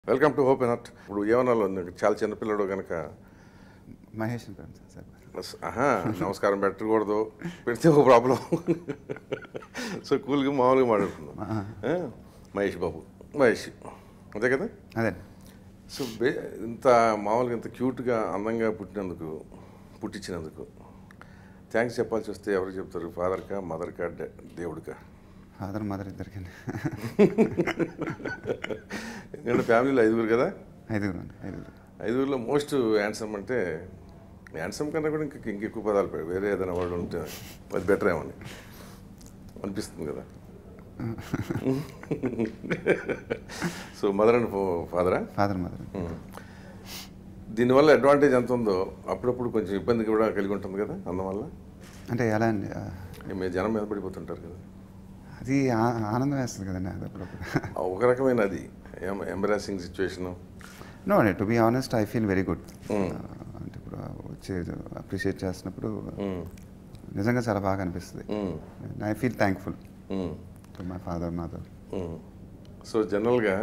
Welcome to hope heart ఇప్పుడు ఏమన్నా నీకు చాలా చిన్నపిల్లడు కనుక మహేష్ అంటాను సార్ సార్ ఆహా నమస్కారం పెట్టకూడదు పెడితే ఒక ప్రాబ్లం సో కూల్గా మామూలుగా మాట్లాడుతున్నాం ఆ, మహేష్ బాబు మహేష్ అంతే కదా అదే సో బే ఇంత మామూలుగా ఇంత క్యూట్గా అందంగా పుట్టినందుకు పుట్టించినందుకు థ్యాంక్స్ చెప్పాల్సి వస్తే ఎవరు చెప్తారు ఫాదర్కా మదర్కా డా- దేవుడికా ఫాదర్ మదర్ ఇద్దరికి ఎందుకంటే ఫ్యామిలీలో ఐదుగురు కదా ఐదుగురు అండి ఐదుగురు ఐదుగురిలో మోస్ట్ హ్యాండ్సమ్ అంటే హ్యాండ్సమ్ కన్నా కూడా ఇంకా ఇంకెక్కువ పదాలు పె- వేరే ఏదైనా వాళ్ళు ఉంటే అది బెటర్ ఏమని అనిపిస్తుంది కదా సో మదర్ అండ్ ఫాదరా ఫాదర్ మదర్ దీనివల్ల అడ్వాంటేజ్ ఎంత ఉందో అప్పుడప్పుడు కొంచెం ఇబ్బంది కూడా కలిగి ఉంటుంది కదా అందువల్ల అంటే ఎలా అండి ఆ, మీ జనం మీద పడిపోతుంటారు కదా అది ఆ- ఆనందం వేస్తుంది కదండి అది అప్పుడప్పుడు ఆ ఒక రకమైన అది ఎంబరాసింగ్ సిచ్యువేషను నో అండి to be honest I feel very good అంటే ఇప్పుడు వచ్చి అప్రిషియేట్ చేస్తున్నప్పుడు నిజంగా చాలా బాగా అనిపిస్తుంది I feel thankful to my father mother so జనరల్గా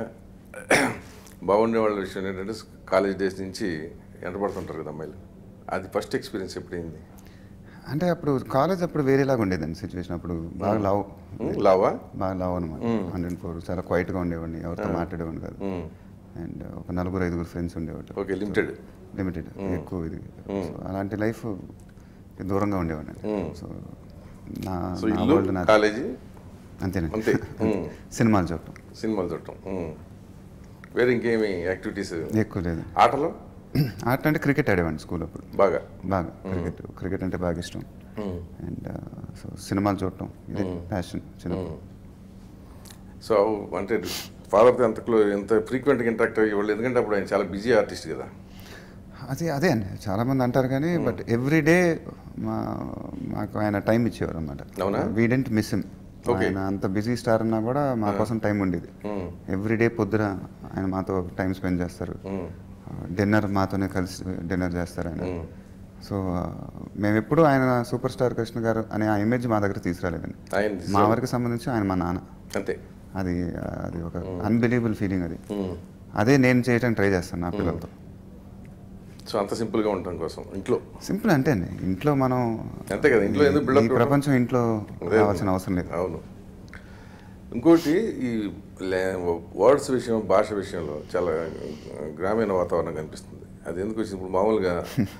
బాగుండే వాళ్ళ విషయం ఏంటంటే కాలేజ్ డేస్ నుంచి ఎంటబడుతుంటారు కదా అమ్మాయిలు అది ఫస్ట్ ఎక్స్పీరియన్స్ ఎప్పుడైంది అంటే అప్పుడు కాలేజ్ అప్పుడు వేరేలాగా ఉండేదండి సిచ్యువేషన్ అప్పుడు బాగా లవ్ ఉమ్, లావా బాగా లవ్ అనమాట హండ్రెడ్ ఫోర్ చాలా క్వైట్గా ఉండేవాడిని ఎవరితో మాట్లాడేవాడిని కాదు అండ్ ఒక నలుగురు ఐదుగురు ఫ్రెండ్స్ ఉండేవాడు ఓకే లిమిటెడ్ లిమిటెడ్ ఎక్కువ ఇది సో అలాంటి లైఫ్ దూరంగా ఉండేవాడిని సో నా సో నా ఇల్లు వరల్డ్ నా కాలేజీ అంతేనండి అంతే ఉమ్, సినిమాలు చూడటం సినిమాలు చూడటం ఉమ్. వేరే ఇంకేమి యాక్టివిటీస్ ఎక్కువ లేదు ఆటలు ఆట అంటే క్రికెట్ ఆడేవాడిని స్కూల్ అప్పుడు బాగా బాగా క్రికెట్ క్రికెట్ అంటే బాగా ఇష్టం అండ్ సో సినిమాలు చూడటం ఇది ప్యాషన్ చిన్నప్పుడు సో అంటే ఫాదర్తో ఎంత క్లో ఎంత ఫ్రీక్వెంట్గా ఇంటరాక్ట్ అయ్యేవాళ్ళు ఎందుకంటే అప్పుడు ఆయన చాలా బిజీ ఆర్టిస్ట్ కదా అదే అదే అండి చాలా మంది అంటారు కానీ బట్ ఎవ్రీ డే మా మాకు ఆయన టైం ఇచ్చేవారు అనమాట అవునా? We didn't miss him Okay. ఆయన అంత బిజీ స్టార్ అన్నా కూడా మా కోసం టైం ఉండేది ఎవ్రీ డే పొద్దున ఆయన మాతో టైం స్పెండ్ చేస్తారు డిన్నర్ మాతోనే కలిసి డిన్నర్ చేస్తారు ఆయన సో మేము ఎప్పుడు ఆయన సూపర్ స్టార్ కృష్ణ గారు అనే ఆ ఇమేజ్ మా దగ్గర తీసుకురాలేదండి ఆయన మా వరకు సంబంధించి ఆయన మా నాన్న అంతే అది అది ఒక అన్బిలీవబుల్ ఫీలింగ్ అది అదే నేను చేయడానికి ట్రై చేస్తాను నా పిల్లలతో సో అంత సింపుల్గా ఉండటం కోసం ఇంట్లో సింపుల్ అంటే అండి ఇంట్లో మనం అంతే కదా ఇంట్లో ఎందుకు ఈ బిల్డప్ ప్రపంచం ఇంట్లో రావాల్సిన అవసరం లేదు అవును ఇంకోటి ఈ వర్డ్స్ విషయం భాష విషయంలో చాలా గ్రామీణ వాతావరణం కనిపిస్తుంది అది ఎందుకు వచ్చింది ఇప్పుడు మామూలుగా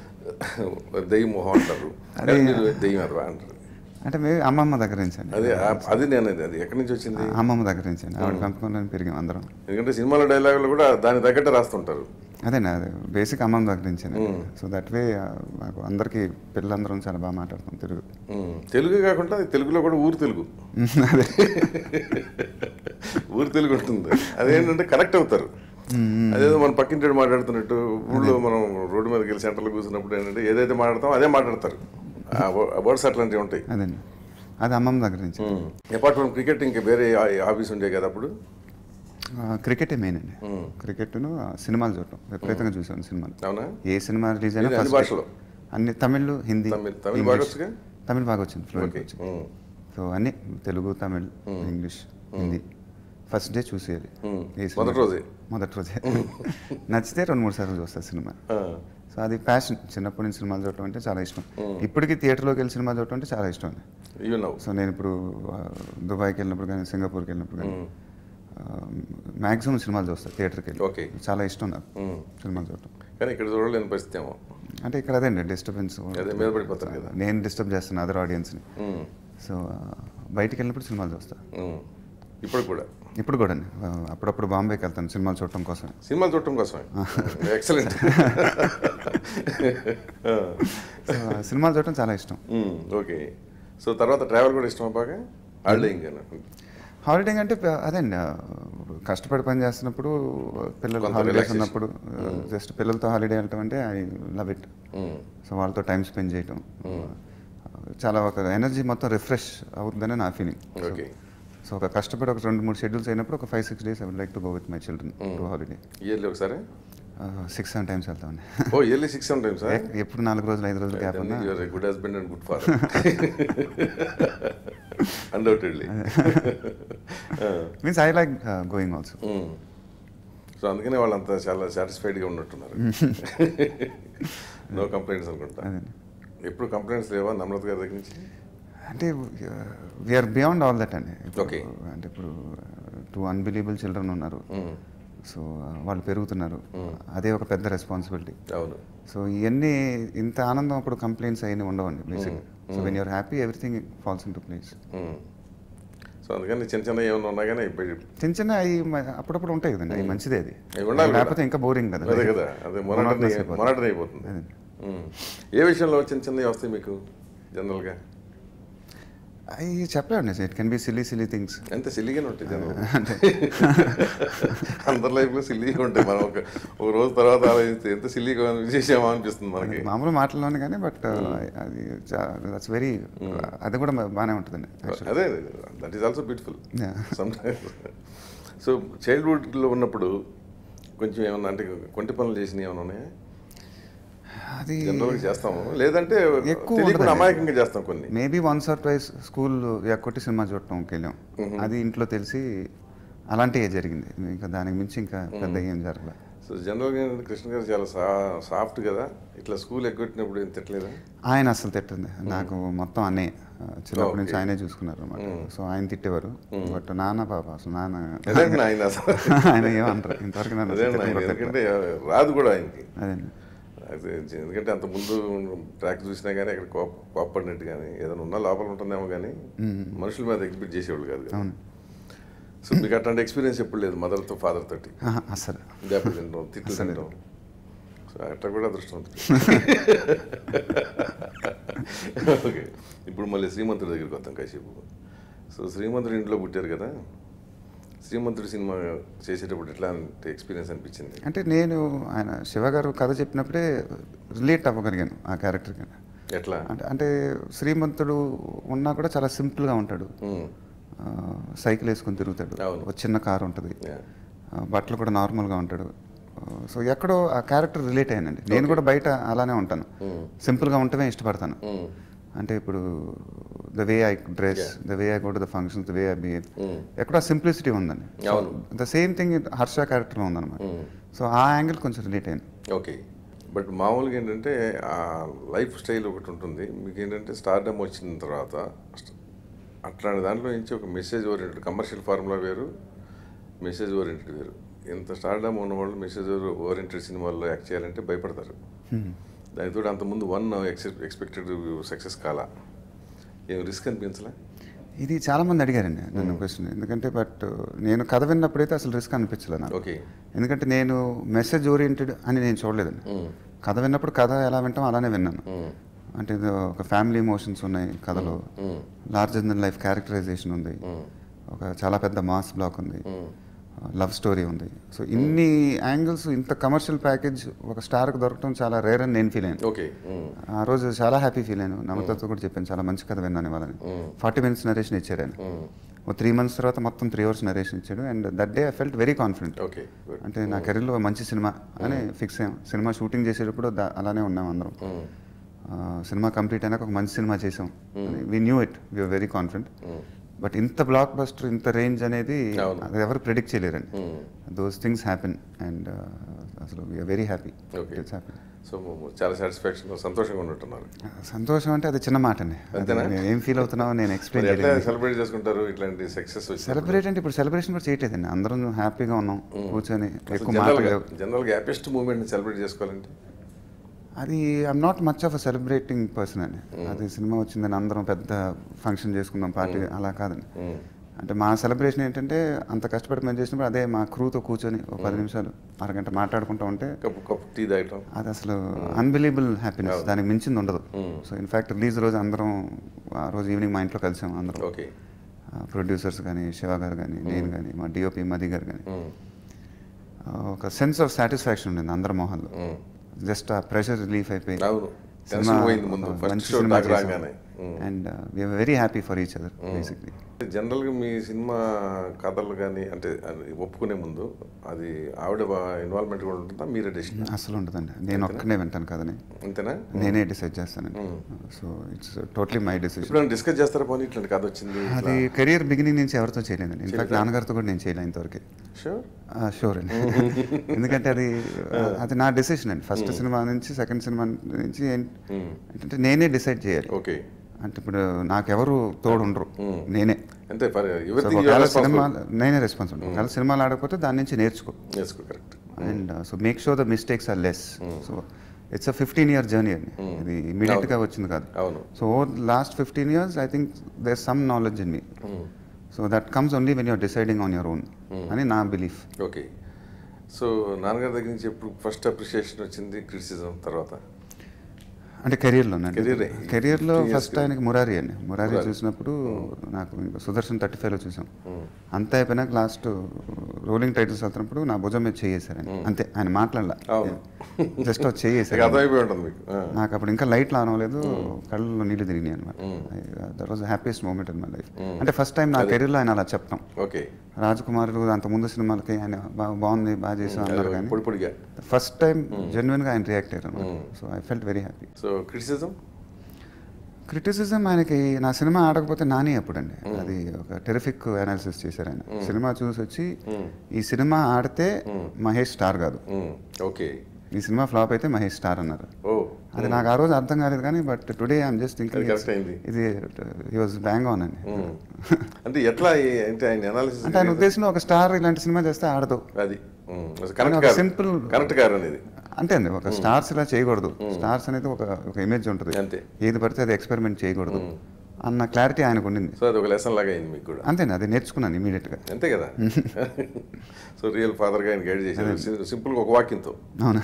దెయ్యం మొహం అంటారు కానీ మీరు దెయ్యం అదవా అంటారు అంటే మేము అమ్మమ్మ దగ్గర నుంచి అండి అదే ఆ- అది నేను అనేది అది ఎక్కడి నుంచి వచ్చింది అమ్మమ్మ దగ్గర నుంచి అండి ఆవిడ పెంపకంలో పెరిగాం అందరం ఎందుకంటే సినిమాల డైలాగులు కూడా దాని తగ్గట్టే రాస్తుంటారు అదేనా అదే బేసిక్ అమ్మమ్మ దగ్గర నుంచి సో దట్ వే మాకు అందరికీ పిల్లలందరం చాలా బాగా మాట్లాడతాం తెలుగు ఉమ్, తెలుగు కాకుండా తెలుగులో కూడా ఊరు తెలుగు అదే ఊరు తెలుగు ఉంటుంది అదేంటంటే కనెక్ట్ అవుతారు అదేదో మనం పక్కింటి మాట్లాడుతున్నట్టు ఊళ్ళో మనం రోడ్డు మీదకి వెళ్ళి సెంటర్లో కూర్చున్నప్పుడు ఏంటంటే ఏదైతే మాట్లాడతామో అదే మాట్లాడతారు ఆ వర్డ్స్ అట్లాంటివి ఉంటాయి అదండి అది అమ్మమ్మ దగ్గర నుంచి అపార్ట్ ఫ్రమ్ క్రికెట్ ఇంకా వేరే ఆఫీస్ ఉండే కదా అప్పుడు క్రికెటే మెయిన్ అండి క్రికెట్ను సినిమాలు చూడటం విపరీతంగా చూసాను సినిమాలు అవునా ఏ సినిమా రిలీజ్ అయినా ఇది అన్ని first భాషలో? అన్ని తమిళ్ హిందీ తమిళ్ తమిళ్ ఇంగ్లీష్. బాగా వచ్చుగా తమిళ్ బాగా వచ్చింది ఫ్లూయెంట్ ఓకే వచ్చింది సో అన్ని Telugu Tamil English Hindi first day చూసేయాలి ఏ సినిమా. మొదటి రోజే మొదటి రోజే నచ్చితే రెండు మూడు సార్లు చూస్తా సినిమా సో అది ప్యాషన్ చిన్నప్పటి నుంచి సినిమాలు చూడటం అంటే చాలా ఇష్టం ఇప్పటికీ థియేటర్లోకి వెళ్ళి సినిమా చూడటం అంటే చాలా ఇష్టం ఇవి నవ్వు సో నేను ఇప్పుడు ఆ, దుబాయ్కి వెళ్ళినప్పుడు కానీ సింగపూర్కి వెళ్ళినప్పుడు కానీ మ్యాక్సిమం సినిమాలు చూస్తాను థియేటర్కి వెళ్ళి ఓకే చాలా ఇష్టం నాకు సినిమాలు చూడటం కానీ ఇక్కడ చూడలేని పరిస్థితి ఏమో అంటే ఇక్కడ అదే అండి డిస్టర్బెన్స్ అదే మీద పడిపోతారు కదా నేను డిస్టర్బ్ చేస్తాను అదర్ ఆడియన్స్ని ఉమ్, సో బయటికి వెళ్ళినప్పుడు సినిమాలు చూస్తా ఉమ్. ఇప్పుడు కూడా ఇప్పుడు కూడా అండి ఆ, అప్పుడప్పుడు బాంబేకి వెళ్తాను సినిమాలు చూడటం కోసం సినిమాలు చూడటం కోసమే ఎక్సలెంట్ సో సినిమాలు చూడటం చాలా ఇష్టం ఓకే సో తర్వాత ట్రావెల్ కూడా ఇష్టమా బాగా హాలిడే ఇంకా హాలిడే అంటే ప- అదే అండి ఆ, కష్టపడి పని చేస్తున్నప్పుడు పిల్లలు కొంత హాలిడేస్ relaxation. ఉన్నప్పుడు జస్ట్ పిల్లలతో హాలిడే వెళ్ళటం అంటే ఐ లవ్ ఇట్ సో వాళ్ళతో టైం స్పెండ్ చేయటం చాలా ఒక ఎనర్జీ మొత్తం రిఫ్రెష్ అవుతుందని నా ఫీలింగ్ ఓకే సో ఒక కష్టపడి ఒక రెండు మూడు షెడ్యూల్స్ అయినప్పుడు ఒక five six days I would like to go with my children to holiday yearly ఒకసారి సిక్స్ సెవెన్ టైమ్స్ వెళ్తామండి oh yearly six seven times ఎప్పుడు నాలుగు రోజులు ఐదు రోజులు గ్యాప్ ఉన్నా you're good husband and good father undoubtedly means I like going also so అందుకనే వాళ్ళంతా చాలా సాటిస్ఫైడ్గా ఉన్నట్టున్నారు నో కంప్లైంట్స్ అనుకుంటా ఎప్పుడు కంప్లైంట్స్ లేవా నమ్రత గారి దగ్గర నుంచి అంటే వీఆర్ బియాండ్ ఆల్ దట్ అండి ఇప్పుడు- Okay. అంటే ఇప్పుడు టూ అన్బిలీబుల్ చిల్డ్రన్ ఉన్నారు మ్మ్. సో వాళ్ళు పెరుగుతున్నారు అదే ఒక పెద్ద రెస్పాన్సిబిలిటీ అవును సో ఇవన్నీ ఇంత ఆనందం అప్పుడు కంప్లైంట్స్ అయినా ఉండవండి basic so when you're happy everything falls in to place hmm. So అందుకని చిన్న చిన్న ఏమైనా ఉన్నా కానీ ఇప్పుడు చిన్న చిన్న అవి అప్పుడప్పుడు ఉంటాయి కదండి అవి మంచిదే అది అవి ఉండాలి కూడా. లేకపోతే ఇంకా బోరింగ్ కదా అదే కదా అదే మొనటని మొనటని అయిపోతుంది మ్మ్. ఏ విషయంలో చిన్న చిన్నవి వస్తాయి మీకు జనరల్గా అవి చెప్పలేండి it can be silly silly things ఎంత సిల్లీగానే ఉంటాయి జనరల్ అందరి లైఫ్లో సిల్లీగా ఉంటాయి మనం ఒక ఒక రోజు తర్వాత ఆలోచిస్తే ఎంత సిల్లీగా చేసామా అనిపిస్తుంది మనకి మామూలు మాటల్లోనే కానీ బట్ అది దట్స్ వెరీ అది కూడా బాగానే ఉంటుందండి అదే that is also beautiful Yeah. Sometimes so చైల్డ్హుడ్లో ఉన్నప్పుడు కొంచెం ఏమన్నా అంటే కొంటి పనులు చేసినవి ఏమైనా ఉన్నాయా అది జనరల్గా చేస్తాము లేదంటే ఎక్కువ తెలియకుండా ఉండదండి. అమాయకంగా చేస్తాం కొన్ని maybe once or twice school కొట్టి సినిమా చూడటంకి వెళ్ళాం అది ఇంట్లో తెలిసి అలాంటివే జరిగింది ఇంకా దానికి మించి ఇంకా పెద్ద ఏం జరగలేదు సో జనరల్గా ఏంటంటే కృష్ణ గారు చాలా సా సాఫ్ట్ కదా ఇట్లా స్కూల్ ఎగ్గొట్టినప్పుడు ఏం తిట్టలేదా ఆయన అసలు తిట్టండి నాకు మొత్తం అన్నే చిన్నప్పటి నుంచి Okay. ఆయనే చూసుకున్నారు అనమాట సో ఆయన తిట్టేవారు బట్ నాన్న పాప అసలు నాన్న అదే ఆయన అసలు ఆయన ఏమంటారు ఇంతవరకు నన్ను అదే అసలు ఆయన తిట్టను కూడా తిట్టలేదు. ఎందుకంటే రాదు కూడా ఆయనకి అదేండి అదే ఎందుకంటే అంత ముందు ట్రాక్ చూసినా కానీ అక్కడ కోప కోపడినట్టు కానీ ఏదైనా ఉన్నా లోపల ఉంటుందేమో కానీ మనుషుల మీద ఎగ్జిబిట్ చేసేవాళ్ళు కాదు కదా. అవును సో మీకు అట్లాంటి ఎక్స్పీరియన్స్ ఎప్పుడు లేదు మదర్తో ఫాదర్ తోటి ఆహా, అసలు దెబ్బలు తింటాం తిట్లు అసలు తింటాం సో అట్లా కూడా అదృష్టం ఓకే ఇప్పుడు మళ్ళీ శ్రీమంతుడి దగ్గరికి వద్దాం కాసేపు సో శ్రీమంతుడి ఇంట్లో పుట్టారు కదా శ్రీమంతుడి సినిమా చేసేటప్పుడు ఎట్లా ఎక్స్పీరియన్స్ అనిపించింది అంటే నేను ఆయన శివ గారు కథ చెప్పినప్పుడే రిలేట్ అవ్వగలిగాను ఆ క్యారెక్టర్కి ఎట్లా అంటే అంటే శ్రీమంతుడు ఉన్నా కూడా చాలా సింపుల్గా ఉంటాడు మ్మ్. ఆ, సైకిల్ వేసుకొని తిరుగుతాడు అవును. ఒక చిన్న కారు ఉంటుంది Yeah. ఆ, బట్టలు కూడా నార్మల్గా ఉంటాడు ఆ, సో ఎక్కడో ఆ క్యారెక్టర్ రిలేట్ అయ్యానండి నేను కూడా బయట అలానే ఉంటాను మ్మ్. సింపుల్గా ఉండటమే ఇష్టపడతాను మ్మ్. అంటే ఇప్పుడు the way I dress the way I go to the functions the way I behave hmm. ఎక్కడో సింప్లిసిటీ ఉందండి అవును. ద సేమ్ థింగ్ హర్ష క్యారెక్టర్లో ఉందన్నమాట మ్మ్. సో ఆ యాంగిల్ కొంచెం రిలేట్ అయ్యాను ఓకే బట్ మామూలుగా ఏంటంటే ఆ లైఫ్ స్టైల్ ఒకటి ఉంటుంది మీకు ఏంటంటే స్టార్డమ్ వచ్చిన తర్వాత అట్లాంటి దాంట్లో నుంచి ఒక మెసేజ్ ఓరియంటెడ్ కమర్షియల్ ఫార్ములా వేరు మెసేజ్ ఓరియంటెడ్ వేరు ఇంత స్టార్డమ్ ఉన్నవాళ్ళు మెసేజ్ ఓరియంటెడ్ సినిమాల్లో యాక్ట్ చేయాలంటే భయపడతారు దానితో అంతకుముందు వన్ ఎక్స్పెక్టెడ్ సక్సెస్ కాలా ఏం రిస్క్ అనిపించలే ఇది చాలా మంది అడిగారండి నన్ను క్వశ్చన్ ఎందుకంటే బట్ నేను కథ విన్నప్పుడైతే అసలు రిస్క్ అనిపించలేదు నాకు ఓకే ఎందుకంటే నేను మెసేజ్ ఓరియంటెడ్ అని నేను చూడలేదండి కథ విన్నప్పుడు కథ ఎలా వింటాం అలానే విన్నాను అంటే ఇది ఒక ఫ్యామిలీ ఎమోషన్స్ ఉన్నాయి కథలో లార్జర్ దెన్ లైఫ్ క్యారెక్టరైజేషన్ ఉంది ఒక చాలా పెద్ద మాస్ బ్లాక్ ఉంది లవ్ స్టోరీ ఉంది సో ఇన్ని యాంగిల్స్ ఇంత కమర్షియల్ ప్యాకేజ్ ఒక స్టార్కి దొరకడం చాలా రేర్ అని నేను ఫీల్ అయ్యాను ఓకే ఆ రోజు చాలా హ్యాపీ ఫీల్ అయ్యాను నమ్మతతో కూడా చెప్పాను చాలా మంచి కథ విన్నాను వాళ్ళని ఫార్టీ మినిట్స్ నరేషన్ ఇచ్చారు ఆయన ఓ త్రీ మంత్స్ తర్వాత మొత్తం త్రీ అవర్స్ నరేషన్ ఇచ్చాడు and that day I felt very confident okay good అంటే నా కెరీర్లో మంచి సినిమా అని ఫిక్స్ అయ్యాం సినిమా షూటింగ్ చేసేటప్పుడు దా- అలానే ఉన్నాం అందరం ఆ, సినిమా కంప్లీట్ అయినాక ఒక మంచి సినిమా చేసాం we knew it we're very confident but ఇంత బ్లాక్ బస్టర్ ఇంత రేంజ్ అనేది అవును. అది ఎవరు ప్రిడిక్ట్ చేయలేరండి దోస్ థింగ్స్ హ్యాపెన్ అండ్ అసలు we're very happy Okay. It's happy so చాలా సాటిస్ఫాక్షన్ సంతోషంగా ఉన్నట్టున్నారు సంతోషం అంటే అది చిన్న మాట అండి అది అంతేనా? నేను ఏం ఫీల్ అవుతున్నావో నేను ఎక్స్ప్లెయిన్ మరి ఎట్లా చేయలేదు సెలబ్రేట్ చేసుకుంటారు ఇట్లాంటి సక్సెస్ వచ్చి సెలబ్రేట్ అంటే ఇప్పుడు సెలబ్రేషన్ కూడా చేయట్లేదండి అందరం హ్యాపీగా ఉన్నాం కూర్చొని ఎక్కువ జనరల్గా మాటలు జనరల్గా హ్యాపీయెస్ట్ మూమెంట్ సెలబ్రేట్ చేసుకోవాలంటే అది I'm not much of a celebrating person అండి అది సినిమా వచ్చిందని అందరం పెద్ద ఫంక్షన్ చేసుకుందాం పార్టీ అలా కాదండి అంటే మా సెలబ్రేషన్ ఏంటంటే అంత కష్టపడి మేము చేసినప్పుడు అదే మా క్రూతో కూర్చొని ఒక పది నిమిషాలు అరగంట మాట్లాడుకుంటూ ఉంటే కప్పు కప్పు టీ తాగటం అది అసలు అన్బిలీబుల్ హ్యాపీనెస్ దానికి మించింది ఉండదు సో ఇన్ఫాక్ట్ రిలీజ్ రోజు అందరం ఆ రోజు ఈవినింగ్ మా ఇంట్లో కలిసాం అందరం ఓకే ప్రొడ్యూసర్స్ కానీ శివ గారు కానీ నేను కానీ మా డిఓపి మది గారు కానీ ఒక సెన్స్ ఆఫ్ సాటిస్ఫాక్షన్ ఉండింది అందరి మొహాల్లో జస్ట్ ఆ ప్రెషర్ రిలీఫ్ అయిపోయి అవును సినిమా టెన్షన్ పోయింది ముందు ఒక ఫస్ట్ మంచి షో సినిమా నాకు చేసాం. రాగానే and we're very happy for each other basically జనరల్గా మీ సినిమా కథలు కానీ అంటే అది ఒప్పుకునే ముందు అది ఆవిడ ఇన్వాల్వ్మెంట్ కూడా ఉంటుందా మీరే డెసిషన్ అసలు ఉండదండి నేను ఒక్కనే వింటాను కదని అంతేనా నేనే డిసైడ్ చేస్తానండి so it's totally my decision ఇప్పుడు డిస్కస్ చేస్తారా పోనీ ఇట్లాంటి కథ వచ్చింది అది కెరియర్ బిగినింగ్ నుంచి ఎవరితో చేయలేదండి ఇన్ఫాక్ట్ నాన్నగారితో కూడా నేను చేయలేదు ఇంతవరకు షూర్ షూర్ అండి ఎందుకంటే అది అది నా డెసిషన్ అండి ఫస్ట్ సినిమా నుంచి సెకండ్ సినిమా నుంచి ఏం- ఏంటంటే నేనే డిసైడ్ చేయాలి ఓకే అంటే ఇప్పుడు నాకెవరు తోడు ఉండరు నేనే అంతే ఫర్ సో ఎవ్రీథింగ్ ఒకవేళ సినిమా నేనే రెస్పాన్సిబుల్ ఒకవేళ సినిమాలు ఆడకపోతే దాని నుంచి నేర్చుకో చేసుకో correct and so make sure the mistakes are less so it's a fifteen year journey అండి ఇది ఇమీడియట్గా వచ్చింది కాదు అవును so last fifteen years I think there some knowledge in me so that comes only when you're deciding on your own అని నా belief okay so నాన్నగారి దగ్గర నుంచి ఎప్పుడు ఫస్ట్ అప్రిషియేషన్ వచ్చింది క్రిటిసిజం తర్వాత అంటే కెరీర్లో Career ఏ. కెరీర్లో Two years ఫస్ట్ ఆయనకి మురారి అండి మురారి మురారి. చూసినప్పుడు నాకు ఇంకా సుదర్శన్ థర్టీ ఫైవ్లో చూసాం అంతా అయిపోయినాక లాస్ట్ రోలింగ్ టైటిల్స్ వెళ్తున్నప్పుడు నా భుజం మీద చేయేశారు అంతే ఆయన మాట్లాడలా అవును. జస్ట్ ఇక చేయేశారు అర్థమైపోయి ఉంటుంది మీకు ఆ. నాకు అప్పుడు ఇంకా లైట్ రావలేదు కళ్ళలో నీళ్ళు తిరిగినాయి అనమాట that was happiest moment in my life అంటే ఫస్ట్ టైం నా కెరీర్లో ఆయన అలా చెప్పడం ఓకే రాజకుమారుడు అంత ముందు సినిమాలకి ఆయన బా- బాగుంది బాగా చేసాం అన్నారు కానీ పొడి పొడిగా ఫస్ట్ టైం జెన్యున్గా ఆయన రియాక్ట్ అయ్యారు so I felt very happy so criticism criticism ఆయనకి నా సినిమా ఆడకపోతే నాని అప్పుడండి అది ఒక టెరిఫిక్ అనాలిసిస్ చేశారు ఆయన సినిమా చూసి వచ్చి ఈ సినిమా ఆడితే మహేష్ స్టార్ కాదు ఓకే ఈ సినిమా ఫ్లాప్ అయితే మహేష్ స్టార్ అన్నారు ఓ అది నాకు ఆ రోజు అర్థం కాలేదు కానీ బట్ టుడే ఐఎమ్ జస్ట్ అది థింకింగ్ correct అయింది. ఇది హీ వాజ్ బ్యాంగ్ ఆన్ అండి అంటే ఎట్లా ఈ- అంటే ఆయన అనాలిసిస్ అంటే ఆయన ఉద్దేశంలో ఒక స్టార్ ఇలాంటి సినిమా చేస్తే ఆడదు అది అని కరెక్ట్ ఒక కాదు simple- కరెక్ట్ కాదు అనేది అంతే అండి ఒక స్టార్స్ ఇలా చేయకూడదు స్టార్స్ అనేది ఒక ఒక ఇమేజ్ ఉంటుంది అంతే. ఏది పడితే అది ఎక్స్పెరిమెంట్ చేయకూడదు అన్న క్లారిటీ ఆయనకు ఉండింది సో అది ఒక లెసన్ లాగా అయింది మీకు కూడా అంతేనా అది నేర్చుకున్నాను ఇమీడియట్గా అంతే కదా సో రియల్ ఫాదర్గా ఆయన గైడ్ చేశారు సింపుల్గా ఒక వాక్యంతో అవునా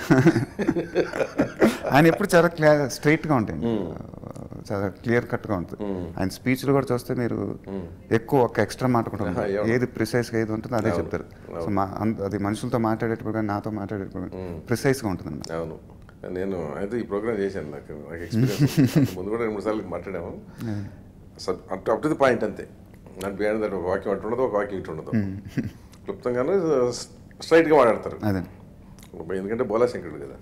ఆయన ఎప్పుడు చాలా క్లియర్ స్ట్రైట్గా ఉంటాయండి చాలా క్లియర్ కట్గా ఉంటుంది ఆయన స్పీచ్లు కూడా చూస్తే మీరు ఎక్కువ ఒక ఎక్స్ట్రా మాట కూడా ఉండదు. ఆహా, ఏది ప్రిసైజ్గా ఏది ఉంటుందో అదే చెప్తారు సో మా అంత- అది మనుషులతో మాట్లాడేటప్పుడు కానీ నాతో మాట్లాడేటప్పుడు ప్రిసైజ్గా ఉంటుంది అవును నేను అయితే ఈ ప్రోగ్రామ్ చేశాను నాకు నాకు ఎక్స్పీరియన్స్ ముందు కూడా రెండు మూడు సార్లు మాట్లాడాము sum up up to the point అంతే నాకు బియాండ్ దట్ ఒక వాక్యం అటు ఉండదు ఒక వాక్యం ఇటు ఉండదు క్లుప్తంగానే స్ట్రైట్గా మాట్లాడతారు అదే ఎందుకంటే బోలా శంకరుడు కదా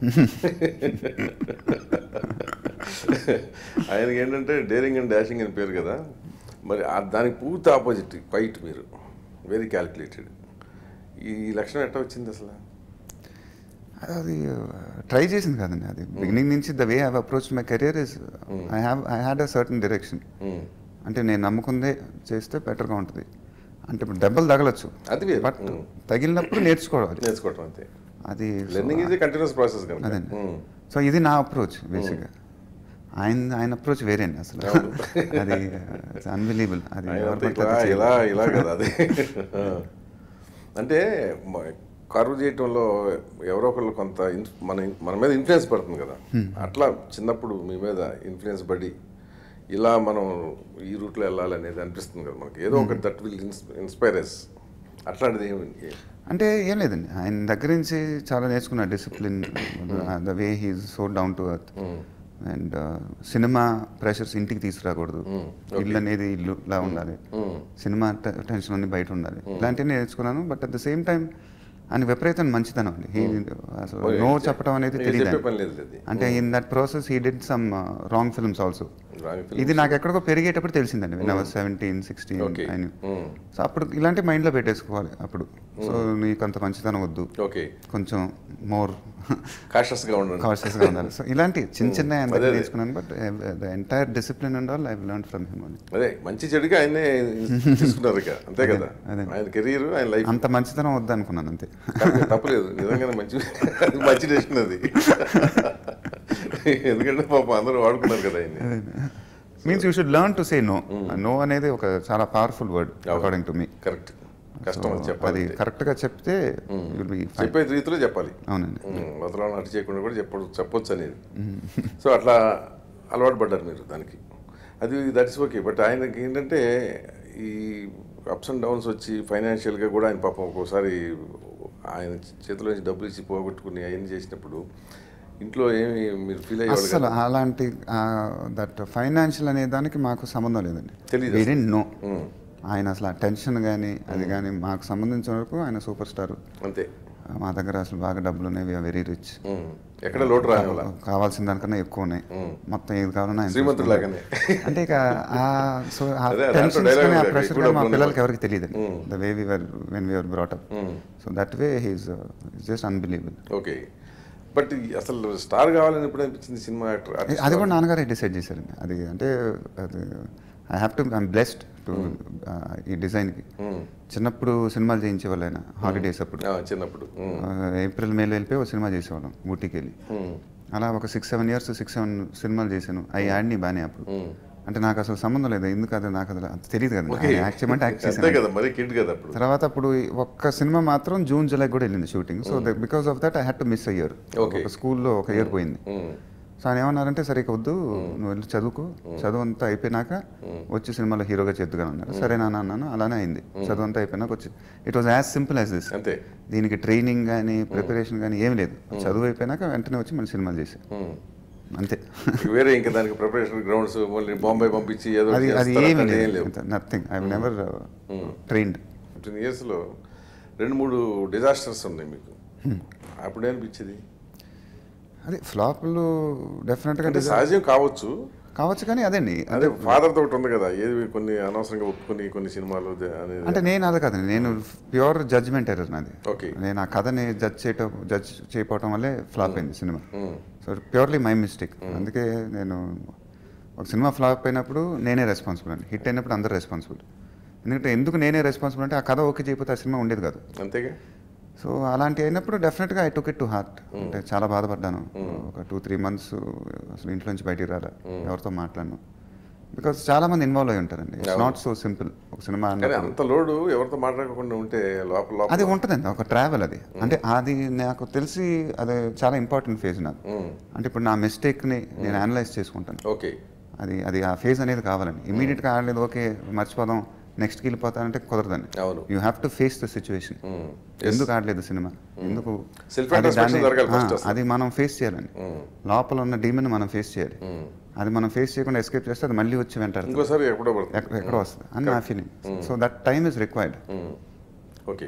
ఆయనకి ఏంటంటే డేరింగ్ అండ్ డాషింగ్ అని పేరు కదా మరి ఆ- దానికి పూర్తి ఆపోజిట్ క్వైట్ మీరు వెరీ క్యాలిక్యులేటెడ్ ఈ లక్షణం ఎట్లా వచ్చింది అసలు అది ట్రై చేసింది కదండి అది బిగినింగ్ నుంచి the way have approach my career is I have I had a certain direction hmm. అంటే నేను నమ్ముకుందే చేస్తే బెటర్గా ఉంటుంది అంటే ఇప్పుడు దెబ్బలు తగలచ్చు అది వేరు. But Mm. తగిలినప్పుడు నేర్చుకోవాలి నేర్చుకోవటం అంతే అది లెర్నింగ్ ఈజ్ కంటిన్యూస్ ప్రాసెస్ కనుక అదండి మ్మ్. సో ఇది నా అప్రోచ్ బేసిక్గా ఆయన ఆయన అప్రోచ్ వేరే అండి అసలు అది అన్బిలీబుల్ అది ఆయన ఎవరు అంతా పడితే ఇట్లా అది ఇలా చేయరు. ఇలా కదా అది అంటే మ- కరువు చేయటంలో ఎవరో ఒకళ్ళు కొంత ఇన్- మన మన మీద ఇన్ఫ్లుయెన్స్ పడుతుంది కదా అట్లా చిన్నప్పుడు మీ మీద ఇన్ఫ్లుయెన్స్ పడి ఇలా మనం ఈ రూట్లో వెళ్ళాలి అనేది అనిపిస్తుంది కదా మనకి ఏదో ఒకటి దట్ విల్ ఇన్స్పైరస్ అట్లాంటిది ఏమి అంటే ఏం లేదండి ఆయన దగ్గర నుంచి చాలా నేర్చుకున్నా discipline the way he's so down to earth and cinema pressures ఇంటికి తీసుకురాకూడదు ఇల్లు అనేది ఇల్లులా ఉండాలి సినిమా టెన్షన్ అన్ని బయట ఉండాలి ఇలాంటివి నేర్చుకున్నాను but at the same time ఆయన విపరీతం మంచితనం అండి He- అసలు నో చెప్పడం అనేది ఏ తెలియదు చెప్పే ఆయనకి. పని లేదు అది అంటే in that process he did some wrong films also wrong film. ఇది నాకు ఎక్కడికో పెరిగేటప్పుడు తెలిసిందండి when our seventeen sixteen okay ఆయన మ్మ్. సో అప్పుడు ఇలాంటి మైండ్లో పెట్టేసుకోవాలి అప్పుడు సో నీకు అంత మంచితనం వద్దు ఓకే కొంచెం మోర్ కాషస్గా ఉండండి కాన్షియస్గా ఉండాలి సో ఇలాంటి చిన్న చిన్న ఆయన అదే, దగ్గర అదే. నేర్చుకున్నాను but the entire discipline and all I learn from him only అదే మంచి చెడుగా ఆయనే తీసుకున్నారు ఇక అంతే కదా అదే. ఆయన కెరీర్ ఆయన లైఫ్ అంత మంచితనం వద్దు అనుకున్నాను అంతే కానీ తప్పలేదు నిజంగానే మంచి అది మంచి డెసిషన్ అది ఎందుకంటే పాపం అందరూ వాడుకున్నారు కదా ఆయన్ని means you should learn to say no no అనేది ఒక చాలా powerful word according to me correct కష్టం అది చెప్పాలి అది అంతే. కరెక్ట్గా చెప్తే విల్ బి ఫైన్ చెప్పే రీతిలో చెప్పాలి అవునండి వదలను అటు చేయకుండా కూడా చెప్ప చెప్పొచ్చు అనేది సో అట్లా అలవాటు పడ్డారు మీరు దానికి అది దట్ ఇస్ ఓకే బట్ ఆయనకి ఏంటంటే ఈ అప్స్ అండ్ డౌన్స్ వచ్చి ఫైనాన్షియల్గా కూడా ఆయన పాపం ఒక్కోసారి ఆయన చేతిలో నుంచి డబ్బులు ఇచ్చి పోగొట్టుకుని అవన్నీ చేసినప్పుడు ఇంట్లో ఏమి మీరు ఫీల్ అయ్యేవాళ్ళు అస్సలు కదా? అలాంటి దట్ ఫైనాన్షియల్ అనే దానికి మాకు సంబంధం లేదండి తెలీదు వీ డెంట్ నో ఉమ్, ఆయన అసలు ఆ టెన్షన్ కానీ అది కానీ మాకు సంబంధించిన వరకు ఆయన సూపర్ స్టార్ అంతే మా దగ్గర అసలు బాగా డబ్బులు ఉన్నాయి వీఆర్ వెరీ రిచ్ ఉమ్, ఎక్కడ లోటు రాని కావాల్సిన దానికన్నా ఎక్కువ ఉన్నాయి మొత్తం ఏది కావాలన్నా ఆయన శ్రీమంతుడు చూసుకుంటారు. లాగానే అంటే ఇక ఆ సో ఆ అదే, దాంట్లో టెన్షన్స్ dialogue కానీ ఆ ఉంది, ప్రెషర్ ఎక్కువ కానీ మా డబ్బులు పిల్లలకి ఉన్నాయి. ఎవరికి తెలియదు the way we were when we're brought up um, so that way he's just unbelievable okay but ఈ అసలు స్టార్ కావాలని ఎప్పుడు అనిపించింది సినిమా యాక్టర్ అది కూడా నాన్నగారే డిసైడ్ చేశారండి అది అంటే అది I have to I'm blessed to ఈ డిజైన్కి చిన్నప్పుడు సినిమాలు చేయించేవాళ్ళు ఆయన హాలిడేస్ అప్పుడు చిన్నప్పుడు ఉమ్, ఆ, ఏప్రిల్ మేలో వెళ్ళిపోయి ఒక సినిమా చేసేవాళ్ళం ఊటీకి వెళ్ళి ఉమ్, అలా ఒక six seven years six seven సినిమాలు చేశాను అవి యాడ్ని బాగానే అప్పుడు ఉమ్. అంటే నాకు అసలు సంబంధం లేదు ఎందుకు అది నాకు అసలు అంత తెలియదు కదా ఓకే యాక్ట్ చేయమంటే యాక్ట్ అంతే చేశాను కదా మరి కిడ్ కదా అప్పుడు తర్వాత అప్పుడు ఈ ఒక్క సినిమా మాత్రం జూన్ జూలై కూడా వెళ్ళింది shooting so because of that I had to miss a year Okay. ఒక స్కూల్లో ఒక ఇయర్ పోయింది ఉమ్, సో ఆయన ఏమన్నారంటే సరే ఇక వద్దు నువ్వు వెళ్ళి చదువుకో చదువు అంతా అయిపోయినాక వచ్చి సినిమాలో హీరోగా చేద్దుగా అన్నారు సరే నాన్న అన్నాను అలానే అయింది చదువు అంతా అయిపోయినాక వచ్చి it was as simple as this అంతే దీనికి ట్రైనింగ్ కానీ ప్రిపరేషన్ కానీ ఏం లేదు చదువు అయిపోయినాక వెంటనే వచ్చి మన సినిమాలు చేసాం ఉమ్. అంతే ఇక వేరే ఇంకా దానికి ప్రిపరేషన్ గ్రౌండ్స్ మళ్ళీ బాంబే పంపించి ఏదో అది అది చేస్తారు, ఏమీ అట్లాంటివి ఏం లేదు లేవు nothing I never trained fifteen ఇయర్స్లో రెండు మూడు డిజాస్టర్స్ ఉన్నాయి మీకు అప్పుడే అనిపించింది అదే ఫ్లాప్లు డెఫినెట్గా అంటే సహజం కావచ్చు కావచ్చు కానీ అదండి అదే ఫాదర్ తోటి ఉంది కదా ఏది కొన్ని అనవసరంగా ఒప్పుకొని కొన్ని సినిమాలు దే- అనేది అంటే నేను అది కాదండి నేను ప్యూర్ జడ్జ్మెంట్ ఎర్రర్ నాది ఓకే నేను ఆ కథని జడ్జ్ చేయటం జడ్జ్ చేయకపోవటం వల్లే ఫ్లాప్ అయింది cinema um, so purely my mistake అందుకే నేను ఒక సినిమా ఫ్లాప్ అయినప్పుడు నేనే రెస్పాన్సిబుల్ అండి హిట్ అయినప్పుడు అందరు రెస్పాన్సిబుల్ ఎందుకంటే ఎందుకు నేనే రెస్పాన్సిబుల్ అంటే ఆ కథ ఓకే చేయకపోతే ఆ సినిమా ఉండేది కాదు అంతేగా సో అలాంటి అయినప్పుడు డెఫినెట్గా I took it to heart అంటే చాలా బాధపడ్డాను ఒక టూ త్రీ మంత్స్ అసలు ఇంట్లో నుంచి బయటికి రాలా ఎవరితో మాట్లాడను బికాస్ చాలా మంది ఇన్వాల్వ్ అయి ఉంటారండి ఇట్స్ నాట్ సో సింపుల్ ఒక సినిమా కానీ అన్నప్పుడు అంత లోడు ఎవరితో మాట్లాడకుండా ఉంటే లోపల లోపల అది ఉంటుందండి ఒక ట్రావెల్ అది అంటే అది నాకు తెలిసి అది చాలా ఇంపార్టెంట్ ఫేజ్ నాకు ఉమ్, అంటే ఇప్పుడు నా మిస్టేక్ని నేను అనలైజ్ చేసుకుంటాను ఓకే అది అది ఆ ఫేజ్ అనేది కావాలండి ఇమీడియట్గా ఆడలేదు ఓకే మర్చిపోదాం నెక్స్ట్కి వెళ్ళిపోతానంటే కుదరదండి అవును you have to face the situation um, ఎందుకు ఆడలేదు సినిమా ఎందుకు Self అది introspection దాన్ని- జరగాలి first ఆ, అసలు. అది మనం ఫేస్ చేయాలండి ఉమ్, లోపల ఉన్న డీమన్ మనం ఫేస్ చేయాలి ఉమ్. అది మనం ఫేస్ చేయకుండా ఎస్కేప్ చేస్తే అది మళ్ళీ వచ్చి వెంటాడుతుంది ఇంకోసారి ఎప్పుడో పడుతుంది ఎక్కడ ఎక్కడో వస్తుంది అని నా feeling so that time is required um, okay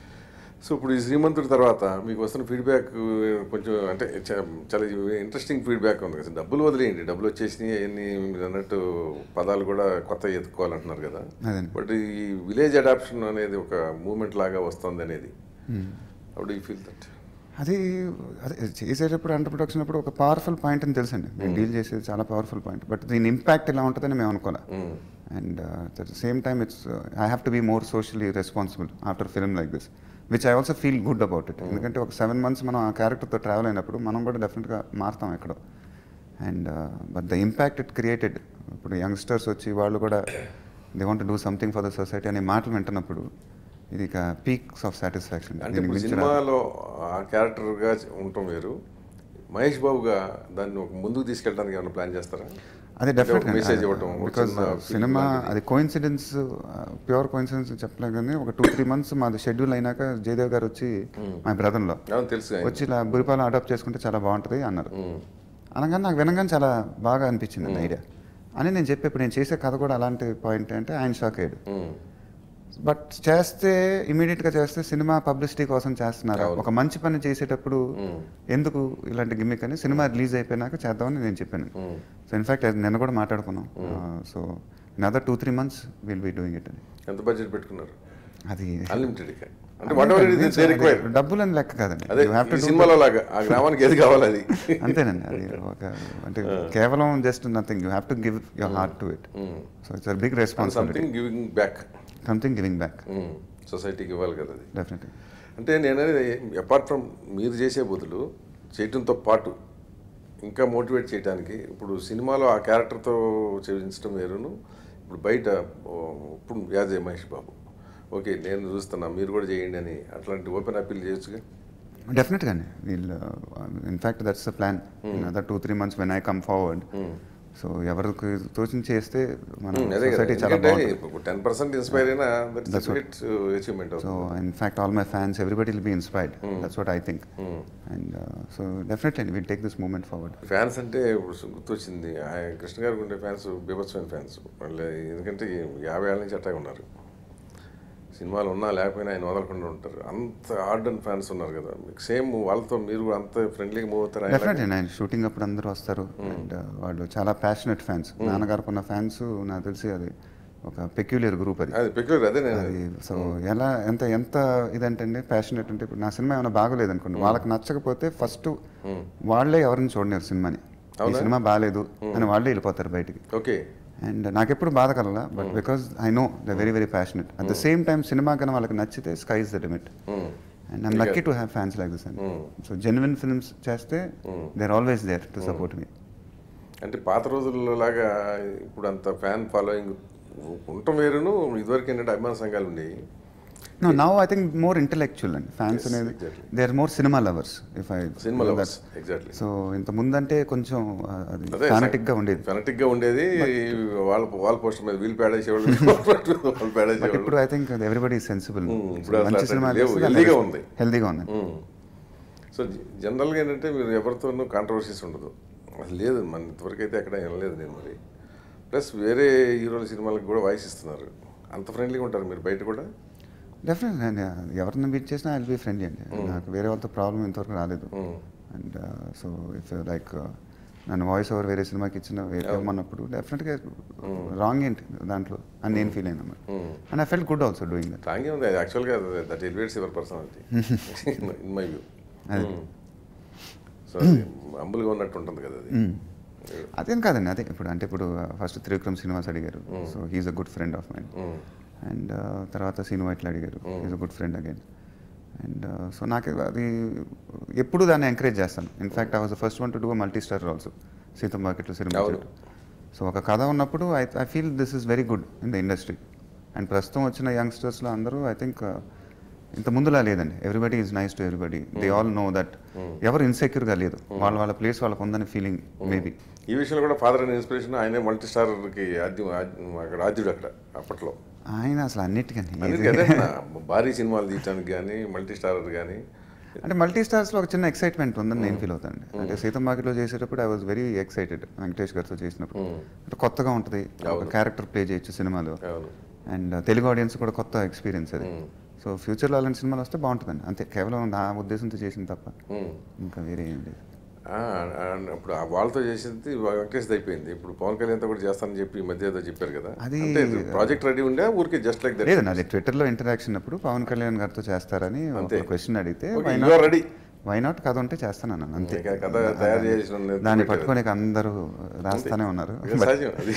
so ఇప్పుడు ఈ శ్రీమంతుడి తర్వాత మీకు వస్తున్న ఫీడ్బ్యాక్ కొంచెం అంటే చ- చాలా ఇంట్రెస్టింగ్ ఫీడ్బ్యాక్ ఉంది కదా డబ్బులు వదిలేయండి డబ్బులు వచ్చేసినాయి అవన్నీ మీరు అన్నట్టు పదాలు కూడా కొత్త ఎత్తుకోవాలంటున్నారు కదా అదండి బట్ ఈ విలేజ్ అడాప్షన్ అనేది ఒక మూమెంట్ లాగా వస్తుంది అనేది అప్పుడు యూ ఫీల్ దట్ అది అదే చేసేటప్పుడు అంటర్ ప్రొడక్షన్ అప్పుడు ఒక పవర్ఫుల్ పాయింట్ అని తెలుసండి నేను డీల్ చేసేది చాలా పవర్ఫుల్ పాయింట్ బట్ దీని ఇంపాక్ట్ ఎలా ఉంటుందని మేము అనుకోలే and at the same time it's I have to be more socially responsible after film like this which I also feel good about it ఎందుకంటే ఒక సెవెన్ మంత్స్ మనం ఆ క్యారెక్టర్తో ట్రావెల్ అయినప్పుడు మనం కూడా డెఫినెట్గా మారుతాం ఎక్కడో and but the impact it created ఇప్పుడు యంగ్స్టర్స్ వచ్చి వాళ్ళు కూడా they want do something for the society అనే మాటలు వింటున్నప్పుడు ఇది ఇక పీక్స్ ఆఫ్ సాటిస్ఫాక్షన్ అంటే ఇప్పుడు సినిమాలో ఆ క్యారెక్టర్గా ఉండటం వేరు మహేష్ బాబుగా దాన్ని ఒక ముందుకు తీసుకెళ్ళడానికి ఏమైనా ప్లాన్ చేస్తారా అది అంటే ఒక డెఫినెట్ message ఇవ్వటం, ఒక బికాస్ చిన్న film సినిమా లాంటిది. అది కోయిన్సిడెన్స్ ప్యూర్ కోయిన్సిడెన్స్ చెప్పలేం కానీ ఒక టూ త్రీ మంత్స్ మాది షెడ్యూల్ అయినాక జయదేవ్ గారు వచ్చి మా బ్రదర్లో అవును తెలుసు ఆయన. వచ్చి ఇలా బురిపాలెం అడాప్ట్ చేసుకుంటే చాలా బాగుంటుంది అన్నారు ఉమ్, అనగానే నాకు వినగానే చాలా బాగా అనిపించింది ఐడియా అని నేను చెప్పి ఇప్పుడు నేను చేసే కథ కూడా అలాంటి పాయింట్ అంటే ఆయన షాక్ అయ్యాడు ఉమ్, బట్ చేస్తే ఇమీడియట్గా చేస్తే సినిమా పబ్లిసిటీ కోసం చేస్తున్నారు అవును. ఒక మంచి పని చేసేటప్పుడు ఉమ్, ఎందుకు ఇలాంటి గిమ్మిక్ అని సినిమా రిలీజ్ అయిపోయినాక చేద్దామని నేను చెప్పాను ఉమ్. సో ఇన్ఫాక్ట్ నిన్న కూడా మాట్లాడుకున్నాం so other two three months will be doing it అని ఎంత బడ్జెట్ పెట్టుకున్నారు అది అన్లిమిటెడ్ ఇక అంటే whatever it they require డబ్బులు అని లెక్క కాదండి అదే You have to ఈ do సినిమాలో లాగా ఆ గ్రామానికి ఏది కావాలి అది అంతేనండి అది ఒక అంటే కేవలం just nothing you have to give your heart to it so it's big responsibility something giving back something giving back సొసైటీకి ఇవ్వాలి కదా అది డెఫినెట్లీ అంటే నేను అపార్ట్ ఫ్రమ్ మీరు చేసే బదులు చేయటంతో పాటు ఇంకా మోటివేట్ చేయడానికి ఇప్పుడు సినిమాలో ఆ క్యారెక్టర్తో చేయించడం వేరును ఇప్పుడు బయట ఓ, ఇప్పుడు as a Mahesh Babu okay నేను చూస్తున్నా మీరు కూడా చేయండి అని అట్లాంటి ఓపెన్ అప్పీల్ చేయొచ్చుగా డెఫినెట్గా అండి వీళ్ళు in fact that's the plan other two three months when I come forward so ఎవరికి తోచిన చేస్తే మన ఉమ్, అదే కదా సొసైటీ చాలా ఎందుకంటే బాగుంటుంది టెన్ పర్సెంట్ ఇన్స్పైర్ అయినా that's great achievement so in fact all my fans everybody will be inspired that's what I think and so definitely will take this moment forward fans అంటే ఇప్పుడు గుర్తొచ్చింది ఆయన కృష్ణ గారికి ఉండే ఫ్యాన్స్ బీభత్సమైన ఫ్యాన్స్ వాళ్ళు ఎందుకంటే యాభై ఏళ్ళ నుంచి అట్టాగే ఉన్నారు సినిమాలు ఉన్నా లేకపోయినా ఆయన వదలకుండా ఉంటారు అంత ఆర్డన్ ఫ్యాన్స్ ఉన్నారు కదా మీకు సేమ్ వాళ్ళతో మీరు కూడా అంత ఫ్రెండ్లీగా మూవ్ అవుతారు ఆయన డెఫినెట్లీ నేను షూటింగ్ అప్పుడు అందరూ వస్తారు అండ్ వాళ్ళు చాలా ప్యాషనెట్ ఫ్యాన్స్ నాన్నగారికి ఉన్న ఫ్యాన్స్ నాకు తెలిసి అది ఒక పెక్యులర్ గ్రూప్ అది అది పెక్యులర్ అదే నేను అది సో ఎలా ఎంత ఎంత ఇదంటే అండి ప్యాషనెట్ అంటే ఇప్పుడు నా సినిమా ఏమైనా బాగోలేదు అనుకోండి వాళ్ళకి నచ్చకపోతే ఫస్ట్ వాళ్ళే ఎవరిని చూడలేరు సినిమాని ఈ సినిమా బాగాలేదు అని వాళ్ళే వెళ్ళిపోతారు బయటికి ఓకే అండ్ నాకు ఎప్పుడు బాధ కలలా but because I know the very very passionate at the same time cinema కన్నా వాళ్ళకి నచ్చితే sky is the limit and I'm lucky to have fans like this and so genuine films చేస్తే they are always there to support me అంటే పాత రోజుల్లో లాగా ఇప్పుడు అంత ఫ్యాన్ ఫాలోయింగ్ ఉండటం వేరును ఇదివరకు ఏంటంటే అభిమాన సంఘాలు ఉండేవి no now I think more intellectual అండి ఫ్యాన్స్ అనేది exactly. They are more cinema lovers if I cinema lovers exactly so ఇంత ముందంటే కొంచెం ఆ, అది అదే ఫానటిక్ గా ఉండేది ఫెనటిక్ గా ఉండేది వాళ్ళ వాళ్ళ పోస్టర్ మీద వీల్ పేడేసేవాళ్ళు వాళ్ళు బట్ పేడేసేవాళ్ళు ఇప్పుడు ఐ థింక్ ఎవ్రీబడి సెన్సిబుల్ ఇప్పుడు అసలు మంచి అట్లా సినిమా లేవు. healthy గా ఉంది. హెల్దీగా ఉంది సో జనరల్గా ఏంటంటే మీరు ఎవరితోనూ కాంట్రవర్సీస్ ఉండదు అసలు లేదు మన ఇంతవరకు అయితే ఎక్కడ వినలేదు నేను మరి ప్లస్ వేరే హీరోల సినిమాలకు కూడా వాయిస్ ఇస్తున్నారు అంత ఫ్రెండ్లీగా ఉంటారు మీరు బయట కూడా డెఫినెట్ నేను ఎవరిని బీట్ చేసినా ఐ బీ ఫ్రెండ్లీ అండి నాకు వేరే వాళ్ళతో ప్రాబ్లం ఇంతవరకు రాలేదు అండ్ సో ఇఫ్ లైక్ నన్ను వాయిస్ ఓవర్ వేరే సినిమాకి ఇచ్చిన ఇవ్వమన్నప్పుడు డెఫినెట్గా రాంగ్ ఏంటి దాంట్లో అని నేను ఫీల్ అయినా and I fell good also doing that రాంగే ఉంది యాక్చువల్గా that elevates your personality in my view so అంబుల్గా ఉన్నట్టు ఉంటుంది కదా అది అదేం కాదండి అదే ఇప్పుడు అంటే ఇప్పుడు ఫస్ట్ త్రివిక్రమ్ శ్రీనివాస్ అడిగారు so he's a good friend of mind and తర్వాత సీను వైట్లు అడిగారు is a good friend again and so నాకు అది ఎప్పుడు దాన్ని ఎంకరేజ్ చేస్తాను in fact I was the first one to do multi star also సీతం మార్కెట్లో సినిమా అవును. సో ఒక కథ ఉన్నప్పుడు I I feel this is very good in the industry and ప్రస్తుతం వచ్చిన యంగ్స్టర్స్లో అందరూ ఐ థింక్ ఇంత ముందులా లేదండి everybody is nice to everybody they all know that ఎవరు ఇన్సెక్యూర్గా లేదు వాళ్ళ వాళ్ళ ప్లేస్ వాళ్ళకు ఉందని ఫీలింగ్ మేబీ ఈ విషయంలో కూడా ఫాదర్ అనే ఇన్స్పిరేషన్ ఆయనే మల్టీ స్టార్కి ఆద్యం ఆద్యం- అక్కడ ఆద్యుడు అక్కడ అప్పట్లో ఆయన అసలు అన్నిటికీ అందుకే అదే అన్న, భారీ సినిమాలు తీయటానికి కానీ మల్టీ స్టారర్ కానీ అంటే మల్టీ స్టార్స్లో ఒక చిన్న ఎక్సైట్మెంట్ ఉందని నేను ఫీల్ అవుతాను అంటే సీతం మార్కెట్లో చేసేటప్పుడు I was very excited Venkatesh గారితో చేసినప్పుడు అంటే కొత్తగా ఉంటుంది ఒక క్యారెక్టర్ ప్లే చేయొచ్చు సినిమాలో అవును అండ్ తెలుగు ఆడియన్స్ కూడా కొత్త ఎక్స్పీరియన్స్ అది సో ఫ్యూచర్లో అలాంటి సినిమాలు వస్తే బాగుంటుందండి అంతే కేవలం నా ఉద్దేశంతో చేసింది తప్ప ఉమ్. ఇంకా వేరే ఏం లేదు ఆ, ఆ, ఇప్పుడు ఆ వాళ్ళతో చేసింది వెంకటేష్ అయిపోయింది ఇప్పుడు పవన్ కళ్యాణ్తో కూడా చేస్తానని చెప్పి ఈ మధ్య ఏదో చెప్పారు కదా అది- అంటే ప్రాజెక్ట్ రెడీ ఉండే ఊరికే జస్ట్ లైక్ దట్ లేదండి అది ట్విట్టర్లో ఇంటరాక్షన్ అప్పుడు పవన్ కళ్యాణ్ గారితో చేస్తారని ఒక క్వశ్చన్ అడిగితే Okay, you are ready. Why not కథ ఉంటే చేస్తాను అన్నాను అంతే ఇక కథ తయారు చేసిన లేదు. దాన్ని పట్టుకొని అందరూ రాస్తానే ఉన్నారు ఇక సహజం అది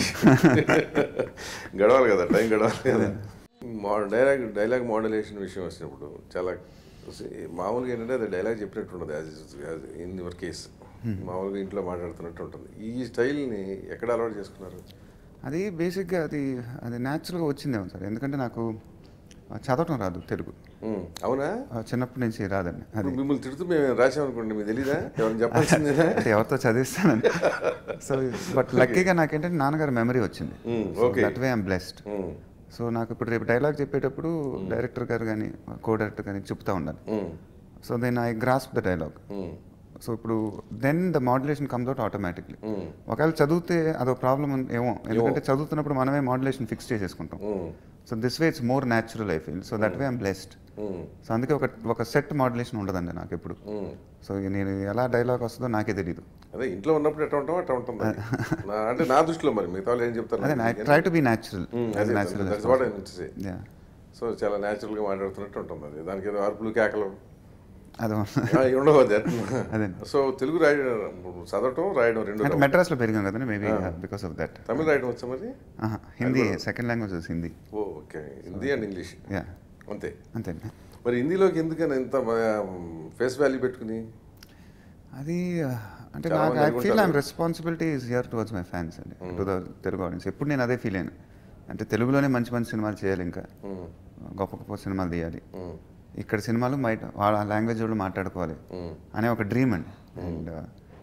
గడవాలి కదా టైం గడవాలి కదా మా డైలాగ్ డైలాగ్ మోడలేషన్ విషయం వచ్చినప్పుడు చాలా మామూలుగా ఏంటంటే అది డైలాగ్ చెప్పినట్టు ఉండదు యాజ్ ఇన్ యువర్ కేస్ మామూలుగా ఇంట్లో మాట్లాడుతున్నట్టు ఉంటుంది ఈ స్టైల్ని ఎక్కడ అలవాటు చేసుకున్నారు అది బేసిక్గా అది అది న్యాచురల్గా వచ్చిందేమో సార్ ఎందుకంటే నాకు ఆ, చదవటం రాదు తెలుగు ఉమ్, అవునా ఆ, చిన్నప్పటి నుంచి రాదండి అది ఇప్పుడు మిమ్మల్ని తిడుతూ మేము రాసామనుకోండి మీకు తెలీదా ఎవరైనా చెప్పాల్సిందేనా అంటే ఎవరితో చదివిస్తానని సో బట్ లక్కీగా నాకేంటంటే నాన్నగారి మెమరీ వచ్చింది Hmm, okay. That way I'm blessed um, so నాకు ఇప్పుడు రేపు డైలాగ్ చెప్పేటప్పుడు డైరెక్టర్ గారు కానీ కో డైరెక్టర్ కానీ చెప్తా ఉండాలి um, so then I grasp the dialogue um, so ఇప్పుడు then the modulation comes out automatically um, ఒకవేళ చదివితే అదొక ప్రాబ్లం ఏమో ఎందుకంటే చదువుతున్నప్పుడు మనమే మాడ్యులేషన్ ఫిక్స్ చేసేసుకుంటాం um, so this way it's more natural I feel so that way I'm blessed um, so అందుకే ఒక ఒక సెట్ మాడ్యులేషన్ ఉండదండి నాకు ఎప్పుడు ఉమ్. సో నేను ఎలా డైలాగ్ వస్తుందో నాకే తెలియదు అదే ఇంట్లో ఉన్నప్పుడు ఎట్లా ఉంటామో అట్లా ఉంటుంది అది. నా- అంటే నా దృష్టిలో మరి మిగతా వాళ్ళు ఏం చెప్తారు అదే I try to be natural that's what I mean to say yeah so చాలా న్యాచురల్గా మాట్లాడుతున్నట్టు ఉంటుంది అది దానికి ఏదో అరుపులు కేకలు అది ఆ, ఇవి ఉండవు అది అదే. సో తెలుగు రాయడం చదవటం రాయడం రెండు అంటే మెడ్రాస్లో పెరిగాం కదండి మేబీ బికాస్ ఆఫ్ దట్ తమిళ రాయడం వచ్చా మరి హిందీ సెకండ్ లాంగ్వేజ్ హిందీ ఓ okay Hindi and English yeah అంతే అంతే మరి హిందీలోకి ఎందుకని ఎంత ఫేస్ వాల్యూ పెట్టుకుని అది ఆ, అంటే చాలా నాకు మంది ఐ ఫీల్ అనుకుంటారు. I'm responsibility is here towards my fans అండి టు ద తెలుగు ఆడియన్స్ ఎప్పుడు నేను అదే ఫీల్ అయ్యాను అంటే తెలుగులోనే మంచి మంచి సినిమాలు చేయాలి ఇంకా ఉమ్, గొప్ప గొప్ప సినిమాలు తీయాలి ఉమ్, ఇక్కడ సినిమాలు బయట వాళ్ళ లాంగ్వేజ్ వాళ్ళు మాట్లాడుకోవాలి ఉమ్, అనే ఒక డ్రీమ్ అండి and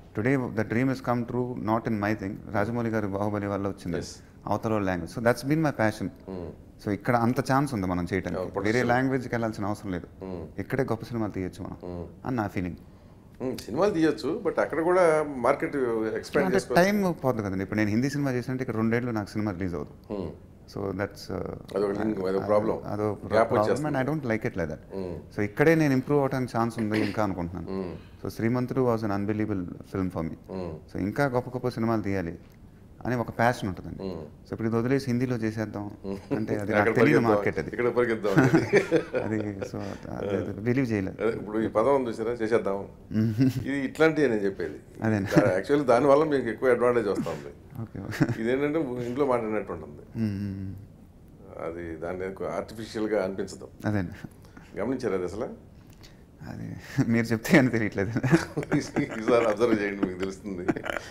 today the dream is come true not in my thing Rajamouli గారి బాహుబలి వల్ల వచ్చింది Yes. అవతల language so that's been my passion so ఇక్కడ అంత ఛాన్స్ ఉంది మనం చేయడానికి Yeah, వేరే లాంగ్వేజ్కి వెళ్ళాల్సిన అవసరం లేదు ఇక్కడే గొప్ప సినిమాలు తీయొచ్చు మనం అని నా ఫీలింగ్ ఉమ్, సినిమాలు తీయొచ్చు బట్ అక్కడ కూడా మార్కెట్ ఎక్స్పాండ్ అంటే చేసుకోవచ్చు టైం పోతుంది కదండి ఇప్పుడు నేను హిందీ సినిమా చేసినట్టు ఇక్కడ రెండేళ్ళు నాకు సినిమా రిలీజ్ అవుతుంది ఉమ్, సో దట్స్ అదొక link, అదొక problem. అదో Gap ప్రాబ్లమ్ వచ్చేస్తుంది. And I don't like it like that um, so ఇక్కడే నేను ఇంప్రూవ్ అవడానికి ఛాన్స్ ఉంది ఇంకా అనుకుంటున్నాను um, so Srimanthudu was un unbelievable film for me um, so ఇంకా గొప్ప గొప్ప సినిమాలు తీయాలి అని ఒక ప్యాషన్ ఉంటుందండి ఉమ్. సో ఇప్పుడు ఇది వదిలేసి హిందీలో చేసేద్దాం అంటే అది అక్కడ నాకు తెలియదు పరిగెత్తాం, మార్కెట్ అది ఇక్కడ పరిగెద్దాం అది సో బిలీవ్ చేయలేదు అదే, ఇప్పుడు ఈ పదం ఉంది చూసారా చేసేద్దాం ఇది ఇట్లాంటివి నేను చెప్పేది అదే యాక్చువల్లీ దానివల్ల మీకు ఎక్కువ అడ్వాంటేజ్ వస్తుంది ఓకే ఇదేంటంటే ఇంట్లో మాట్లాడినట్టు ఉంటుంది అది దాన్ని ఆర్టిఫిషియల్గా అనిపించదు అదే గమనించారు అది అసలు అది మీరు చెప్తే కానీ తెలియట్లేదు ఈసారి అబ్జర్వ్ చేయండి మీకు తెలుస్తుంది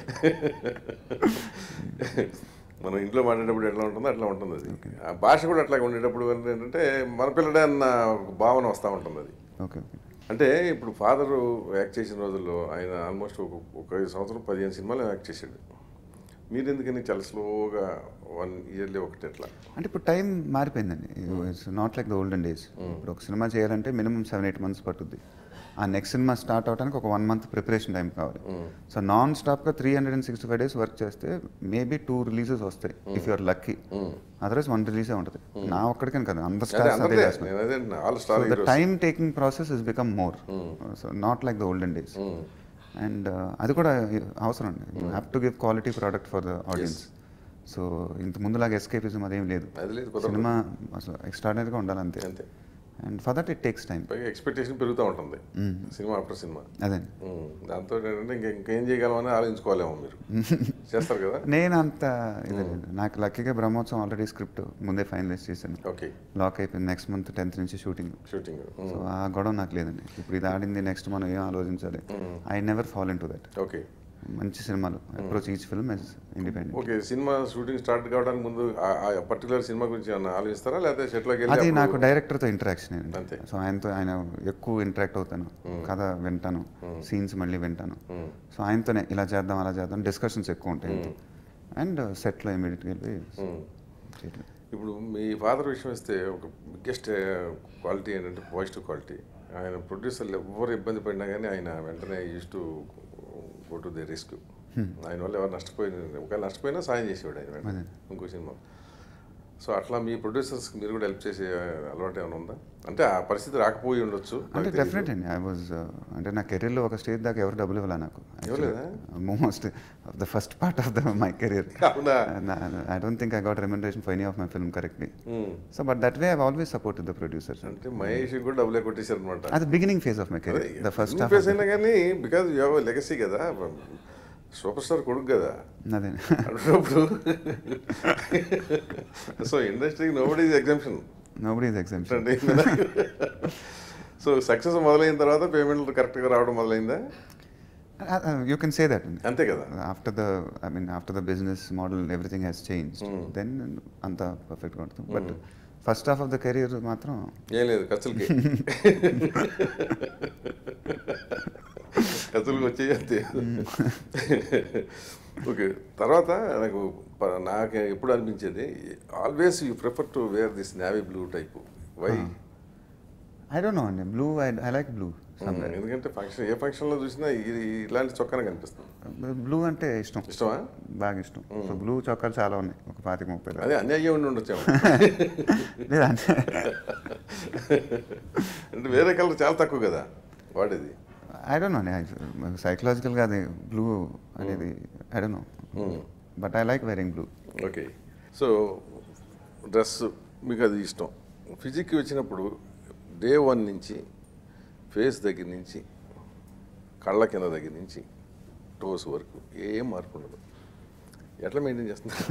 మనం ఇంట్లో మాట్లాడేటప్పుడు ఎట్లా ఉంటుందో అట్లా ఉంటుంది అది ఆ భాష కూడా అట్లా ఉండేటప్పుడు ఏంటంటే మన పిల్లడే అన్న ఒక భావన వస్తూ ఉంటుంది అది ఓకే ఓకే అంటే ఇప్పుడు ఫాదరు యాక్ట్ చేసిన రోజుల్లో ఆయన ఆల్మోస్ట్ ఒక ఒక ఐదు సంవత్సరం పదిహేను సినిమాలు యాక్ట్ చేశాడు మీరు ఎందుకని చాలా స్లోగా వన్ ఇయర్లీ ఒకటి ఎట్లా అంటే ఇప్పుడు టైం మారిపోయిందండి it's not like the olden days ఇప్పుడు ఒక సినిమా చేయాలంటే మినిమం సెవెన్ ఎయిట్ మంత్స్ పట్టుద్ది ఆ నెక్స్ట్ సినిమా స్టార్ట్ అవడానికి ఒక వన్ మంత్ ప్రిపరేషన్ టైం కావాలి సో నాన్ స్టాప్గా three hundred and sixty five days work చేస్తే మేబీ టూ రిలీజెస్ వస్తాయి if you're lucky otherwise one రిలీజే ఉంటుంది నా ఒక్కడికని కదా అందరు అదే స్టార్స్ అదే అందరిదే చేస్తున్నారు నేను అదే అంటున్నా. All star the time taking process is become more so not like the olden days and అది కూడా అవసరం అండి you have to give quality product for the audience so ఇంత ముందులాగా ఎస్కేపిజం అదేం లేదు అది లేదు కుదరదు సినిమా అసలు ఎక్స్ట్రాడినరీగా ఉండాలి అంతే అంతే and for that it takes time పైగా ఎక్స్పెక్టేషన్ పెరుగుతూ ఉంటుంది సినిమా ఆఫ్టర్ సినిమా అదే ఉమ్, దాంతో ఏంటంటే ఇంకా ఇంకేం చేయగలమని ఆలోచించుకోలేము మీరు చేస్తారు కదా నేను అంత ఇది లేదు నాకు లక్కీగా బ్రహ్మోత్సవం ఆల్రెడీ స్క్రిప్ట్ ముందే ఫైనలైజ్ చేశాను ఓకే లాక్ అయిపోయింది నెక్స్ట్ మంత్ టెన్త్ నుంచి షూటింగ్ షూటింగ్ సో ఆ గొడవ నాకు లేదండి ఇప్పుడు ఇది ఆడింది నెక్స్ట్ మనం ఏం ఆలోచించాలి I never fall into that okay మంచి సినిమాలు approach each film is independent okay cinema shooting start కావడానికి ముందు ఆ- ఆ పర్టికులర్ సినిమా గురించి ఏమన్నా ఆలోచిస్తారా లేకపోతే సెట్లోకి వెళ్ళి అది అప్పుడు- నాకు డైరెక్టర్తో ఇంటరాక్షన్ అంతే. సో ఆయనతో ఆయన ఎక్కువ ఇంటరాక్ట్ అవుతాను కథ వింటాను సీన్స్ మళ్ళీ వింటాను ఉమ్, సో ఆయనతోనే ఇలా చేద్దాం అలా చేద్దాం డిస్కషన్స్ ఎక్కువ ఉంటాయి అండ్ సెట్లో ఇమీడియట్గా వెళ్ళి ఉమ్. చేయటం ఇప్పుడు మీ ఫాదర్ విషయం వస్తే ఒక బిగ్గెస్ట్ క్వాలిటీ ఏంటంటే పాజిటివ్ క్వాలిటీ ఆయన ప్రొడ్యూసర్లు ఎవరు ఇబ్బంది పడినా కానీ ఆయన వెంటనే use to go to the risk ఆయన వల్ల ఎవరు నష్టపోయిన ఒకవేళ నష్టపోయినా సాయం చేసేవాడు ఆయన వెంటనే ఇంకో సినిమా సో అట్లా మీ ప్రొడ్యూసర్స్కి మీరు కూడా హెల్ప్ చేసే అలవాటు ఏమైనా ఉందా అంటే ఆ పరిస్థితి రాకపోయి ఉండొచ్చు నాకు అంటే తెలీదు. డెఫినెట్ అండి ఐ వాజ్ అంటే నా కెరీర్లో ఒక స్టేజ్ దాకా ఎవరు డబ్బులు ఇవ్వాలా నాకు ఇవ్వలేదా? Most the first part of the my career అవునా I don't think I got remuneration for any of my film correctly um. So but that way I always supported the producers అంటే మహేష్ కూడా డబ్బులే కొట్టేశారు అనమాట అది beginning phase of my career the first half face అయినా కానీ because you legacy కదా super star కొడుకు కదా అదే అన్నప్పుడు సో ఇండస్ట్రీకి nobody is exemption nobody is exemption అంటే సో సక్సెస్ మొదలైన తర్వాత పేమెంట్లు కరెక్ట్గా రావడం మొదలైందా యూ కెన్ సే దట్ అంతే కదా after the I mean after the business model everything has change then అంత పర్ఫెక్ట్గా ఉంటుంది but first half of the career మాత్రం ఏం లేదు ఖర్చులకి ఖర్చులకు వచ్చేయి అంతే ఓకే తర్వాత నాకు ప- నాకు ఎప్పుడు అనిపించేది always you prefer to wear this navy blue type why I don't know అండి blue I I like blue ఎందుకంటే ఫంక్షన్ ఏ ఫంక్షన్లో చూసినా ఇది ఇలాంటి చొక్కానే కనిపిస్తుంది బ్లూ అంటే ఇష్టం ఇష్టమా బాగా ఇష్టం సో బ్లూ చొక్కాలు చాలా ఉన్నాయి ఒక పాతిక ముప్పై అదే అన్నీ అయ్యే ఉండి ఉండొచ్చాము లేదా అంటే అంటే వేరే కలర్ చాలా తక్కువ కదా వాడేది ఐ డోంట్ నో సైకలాజికల్గా అది బ్లూ అనేది I don't know but I like wearing blue okay so dress మీకు అది ఇష్టం ఫిజిక్కి వచ్చినప్పుడు డే వన్ నుంచి ఫేస్ దగ్గర నుంచి కళ్ళ కింద దగ్గర నుంచి టోస్ వరకు ఏం మార్పు ఉండదు ఎట్లా మెయింటైన్ చేస్తున్నారు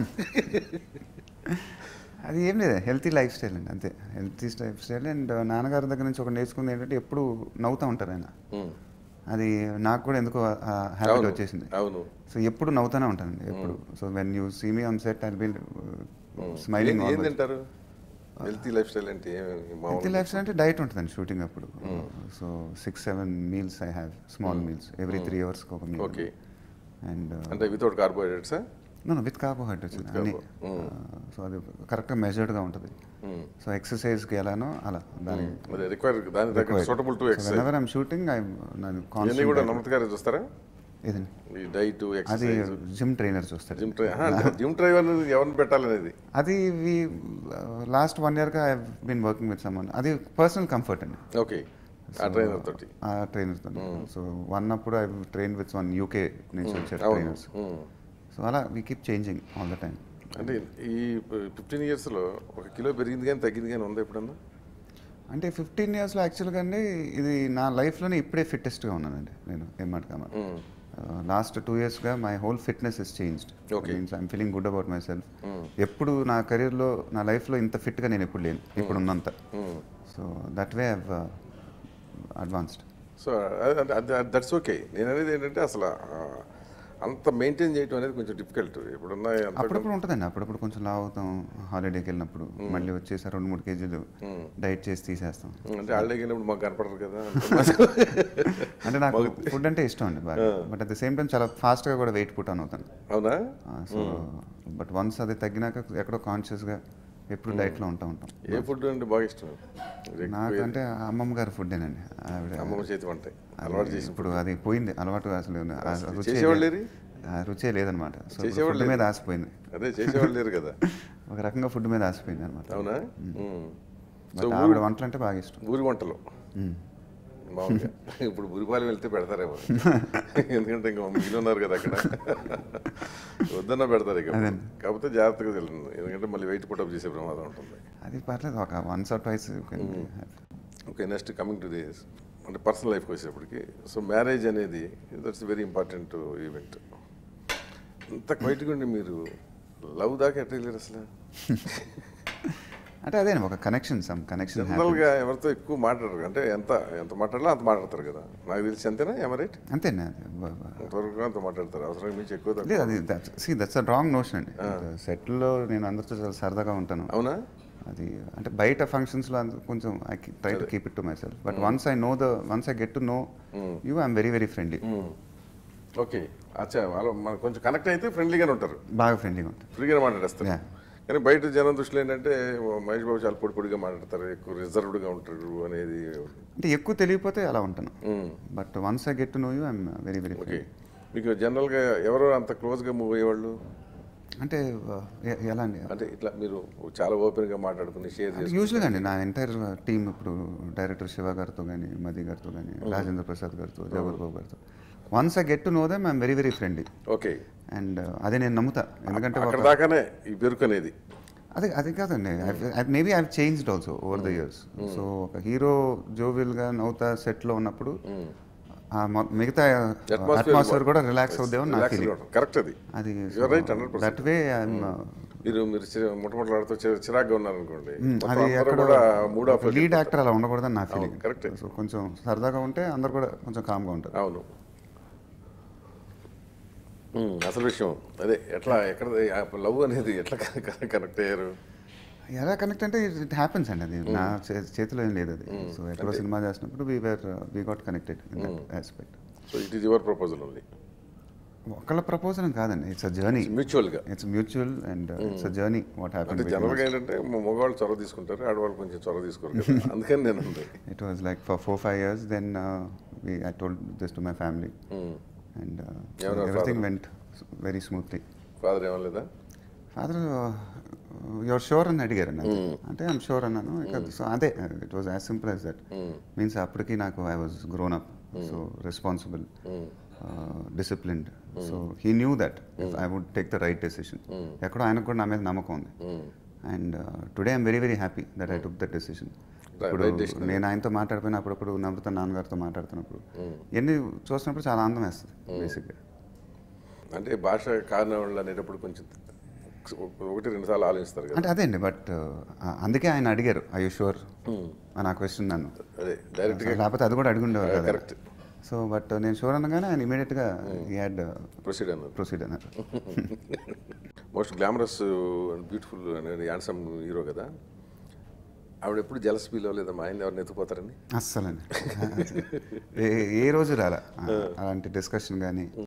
అది ఏం లేదు హెల్తీ లైఫ్ స్టైల్ అండి అంతే హెల్తీ లైఫ్ స్టైల్ అండ్ నాన్నగారి దగ్గర నుంచి ఒక నేర్చుకుంది ఏంటంటే ఎప్పుడు నవ్వుతూ ఉంటారు ఆయన ఉమ్. అది నాకు కూడా ఎందుకో హ్యాబిట్ అవును, వచ్చేసింది అవును సో ఎప్పుడు నవ్వుతూనే ఉంటానండి ఎప్పుడు so when you see me on set I be smiling ఏం- ఏం తింటారు హెల్తీ లైఫ్ స్టైల్ అంటే ఏం- హెల్తీ మామూలు లైఫ్ స్టైల్ అంటే డైట్ ఉంటుందండి షూటింగ్ అప్పుడు so six seven meals I have small meals every three అవర్స్కి ఒక మీల్ ఓకే అండ్ అంటే వితౌట్ కార్బోహైడ్రేట్సా నో విత్ కార్బోహైడ్రేట్స్ అన్ని సో అది కరెక్ట్గా మెజర్డ్గా ఉంటుంది సో ఎక్సర్సైజ్కి ఎలానో అలా దాని మరి రిక్వైర్ దాని దగ్గర suitable to exercise whenever I'm shooting I నేను ఇవన్నీ కూడా కాన్స్టెంట్ నమ్మత్ గారే చూస్తారా ఇదండి ఈ డైట్ అది ఎక్సర్సైజ్ జిమ్ ట్రైనర్ చూస్తారు జిమ్ ట్రై జిమ్ డ్రైవర్ ఎవరిని పెట్టాలనేది అది వి లాస్ట్ వన్ ఇయర్గా I been working with someone అది పర్సనల్ కంఫర్ట్ అండి ఓకే ఆ ట్రైనర్ తోటి ఆ ట్రైనర్తో సో వన్ అప్పుడు I train with one UK నుంచి వచ్చారు అవును ట్రైనర్స్ ఉమ్. సో అలా we keep changing all the time అంటే ఈ ఫిఫ్టీన్ ఇయర్స్లో ఒక కిలో పెరిగింది కానీ తగ్గింది కానీ ఉందా ఎప్పుడన్నా అంటే ఫిఫ్టీన్ ఇయర్స్లో యాక్చువల్గా అండి ఇది నా లైఫ్లోనే ఇప్పుడే ఫిట్టెస్ట్గా ఉన్నానండి నేను ఏమాట కామాట ఉమ్. లాస్ట్ టూ ఇయర్స్గా my whole fitness is changed Okay. Means I'm feeling good about myself Mm. ఎప్పుడు నా కెరీర్లో నా లైఫ్లో ఇంత ఫిట్గా నేను ఎప్పుడు లేను ఇప్పుడు ఉన్నంత um. So that way have advanced so that's okay నేను అనేది ఏంటంటే అసలు ఆ, అంత మెయింటైన్ చేయడం అనేది కొంచెం డిఫికల్ట్ ఇప్పుడున్న అంత- అప్పుడప్పుడు ఉంటుందండి అప్పుడప్పుడు కొంచెం లావ్ అవుతాం హాలిడేకి వెళ్ళినప్పుడు మళ్ళీ వచ్చేసి రెండు మూడు కేజీలు డైట్ చేసి తీసేస్తాం అంటే హాలిడేకి వెళ్ళినప్పుడు మాకు కనపడరు కదా అంటే నాకు ఫుడ్ అంటే ఇష్టం అండి బాగా but at the same time చాలా ఫాస్ట్గా కూడా వెయిట్ పుట్ ఆన్ అవుతాను అవునా సో బట్ వన్స్ అది తగ్గినాక ఎక్కడో కాన్షియస్గా ఎప్పుడు డైట్లో ఉంటా ఉంటాం ఏ ఫుడ్ అంటే బాగా ఇష్టం నాకంటే అమ్మమ్మ గారి ఫుడ్డేనండి ఆవిడ అమ్మమ్మ చేతి వంట అలవాటు చేసి ఇప్పుడు అది పోయింది అలవాటు అసలు ఆ రుచే చేసేవాళ్ళు లేదు. లేరు? ఆ రుచే లేదనమాట సో చేసేవాళ్ళు ఫుడ్ మీద ఆసిపోయింది అదే చేసేవాళ్ళు లేరు కదా ఒక రకంగా ఫుడ్ మీద ఆసిపోయింది అనమాట అవునా ఉమ్. సో బట్ ఆవిడ వంటలు అంటే బాగా ఇష్టం ఊరి వంటలు మ్మ్. మామూలుగా ఇప్పుడు బురిపాలు వెళ్తే పెడతారేమో ఎందుకంటే ఇంకా మిగిలి ఉన్నారు కదా అక్కడ వద్దన్నా పెడతారు ఇక కాకపోతే జాగ్రత్తగా వెళ్ళండి ఎందుకంటే మళ్ళీ వెయిట్ పుట్టప్ చేసే ప్రమాదం ఉంటుంది అది పర్లేదు ఒక once or twice okay next coming to this అంటే పర్సనల్ లైఫ్కి వచ్చేటప్పటికి సో మ్యారేజ్ అనేది దట్స్ వెరీ ఇంపార్టెంట్ ఈవెంట్ ఇంత క్వైట్గా ఉండి మీరు లవ్ దాకా ఎట్లా వెళ్ళారు అసలు అంటే అదే ఒక కనెక్షన్ సమ్ కనెక్షన్ జనరల్గా ఎవరితో ఎక్కువ మాట్లాడరు అంటే ఎంత ఎంత మాట్లాడాలో అంత మాట్లాడతారు కదా నాకు తెలిసి అంతేనా ఎమరైట్ అంతేనా అది బ- బ- ఎంతవరకు అంత మాట్లాడతారు అవసరం మించి ఎక్కువ తక్కువ. లేదు అది see that's a wrong notion అండి సెట్లో నేను అందరితో చాలా సరదాగా ఉంటాను అవునా అది అంటే బయట ఫంక్షన్స్లో కొంచెం I try to keep it to myself but once I know the once I get to know you I'm very very friendly okay అచ్చా వాళ్ళు మనకు కొంచెం కనెక్ట్ అయితే ఫ్రెండ్లీగానే ఉంటారు బాగా ఫ్రెండ్లీగా ఉంటుంది ఫ్రీగానే మాట్లాడేస్తారు Yeah. కానీ బయట జనం దృష్టిలో ఏంటంటే ఓ మహేష్ బాబు చాలా పొడి పొడిగా మాట్లాడతారు ఎక్కువ రిజర్వ్డ్గా ఉంటారు అనేది అంటే ఎక్కువ తెలియకపోతే అలా ఉంటాను hmm. But once I get to know you I'm very very okay మీకు జనరల్గా ఎవరు అంత క్లోజ్గా మూవ్ అయ్యేవాళ్ళు అంటే uh, ఎ- ఎలా అండి అంటే ఇట్లా మీరు చాలా ఓపెన్గా మాట్లాడుకుని షేర్ చేసి యూజువల్గా అండి నా ఎంటైర్ టీమ్ ఇప్పుడు డైరెక్టర్ శివ గారితో కానీ మది గారితో కానీ రాజేంద్ర ప్రసాద్ గారితో జగత్ బాబు గారితో once I get to know them I'm very very friendly okay and అదే నేను నమ్ముతా ఎందుకంటే అక్కడ ఒక దాకానే ఈ పెరుకు అనేది అదే అది కాదండి maybe I changed also over the years so ఒక హీరో జోవిల్గా నవ్వుతా సెట్లో ఉన్నప్పుడు ఆ మొ- మిగతా Atmosphere అట్మాస్ఫియర్ కూడా రిలాక్స్ అవుద్దేమో నా ఫీలింగ్ కరెక్ట్ అది అది You're right, 100%. దట్ వే మీరు మీరు చి- ముట్టముట్టలాడుతూ చి- చిరాగ్గా ఉన్నారనుకోండి మొత్తం అది అందరూ అక్కడ కూడా మూడ్ ఆఫ్ లీడ్ యాక్టర్ అలా ఉండకూడదని నా ఫీలింగ్ correct. సో కొంచెం సరదాగా ఉంటే అందరు కూడా కొంచెం కామ్గా ఉంటారు అవును ఉమ్, అసలు విషయం అదే ఎట్లా ఎక్కడ లవ్ అనేది ఎట్లా కనెక్ట్ అయ్యారు ఎలా కనెక్ట్ అంటే ఇట్ హ్యాపెన్స్ అండి అది నా చే- చేతిలో ఏం లేదు అది సో ఎక్కడో సినిమా చేసినప్పుడు we where we got connected in that aspect so it is your proposal only ఒకళ్ళ ప్రపోజల్ కాదండి ఇట్స్ అ జర్నీ మ్యూచువల్గా it's mutual and it's a journey what అంటే హ్యాపెన్ జనరల్గా ఏంటంటే మ- మగవాళ్ళు చొరవ తీసుకుంటారు ఆడవాళ్ళు కొంచెం చొరవ తీసుకోరు కదా అందుకని నేను అంది it was like for four five years then we I told this to my family and ఎవరు everything went very smoothly father ఏమలేదా ఫాదర్ యువర్ షూర్ అని అడిగారు నన్ను అంటే ఐమ్ షూర్ అన్నాను ఇక సో అదే it was as simple as that means అప్పటికి నాకు I was grown up so responsible disciplined so he knew that I would take the right decision ఎక్కడో ఆయనకు కూడా నా మీద నమ్మకం ఉంది and today I'm very very happy that I took that decision ఇప్పుడు right decision. నేను ఆయనతో మాట్లాడిపోయిన అప్పుడప్పుడు నమ్రత నాన్నగారితో మాట్లాడుతున్నప్పుడు ఎన్ని చూసినప్పుడు చాలా ఆనందం వేస్తుంది బేసిక్గా అంటే భాష కారణాలు అనేటప్పుడు కొంచెం ఒకటి రెండు సార్లు ఆలోచిస్తారు కదా అంటే అదే అండి బట్ అందుకే ఆయన అడిగారు ఐ యూ షూర్ నా క్వశ్చన్ నన్ను అదే డైరెక్ట్గా లేకపోతే అది కూడా అడిగి ఉండేవారు కదా కరెక్ట్ సో బట్ నేను షూర్ అనగానే ఆయన ఇమీడియట్గా యాడ్ ప్రొసీడ్ అన్నది ప్రొసీడ్ అన్నారు మోస్ట్ గ్లామరస్ అండ్ బ్యూటిఫుల్ అనేది హ్యాండ్సమ్ హీరో కదా ఆవిడ ఎప్పుడు జలస్ ఫీల్ అవ్వలేదా మా ఆయన ఎవరిని ఎత్తుకుపోతారని అస్సలండి ఏ ఏ రోజు రాలా అలాంటి డిస్కషన్ కానీ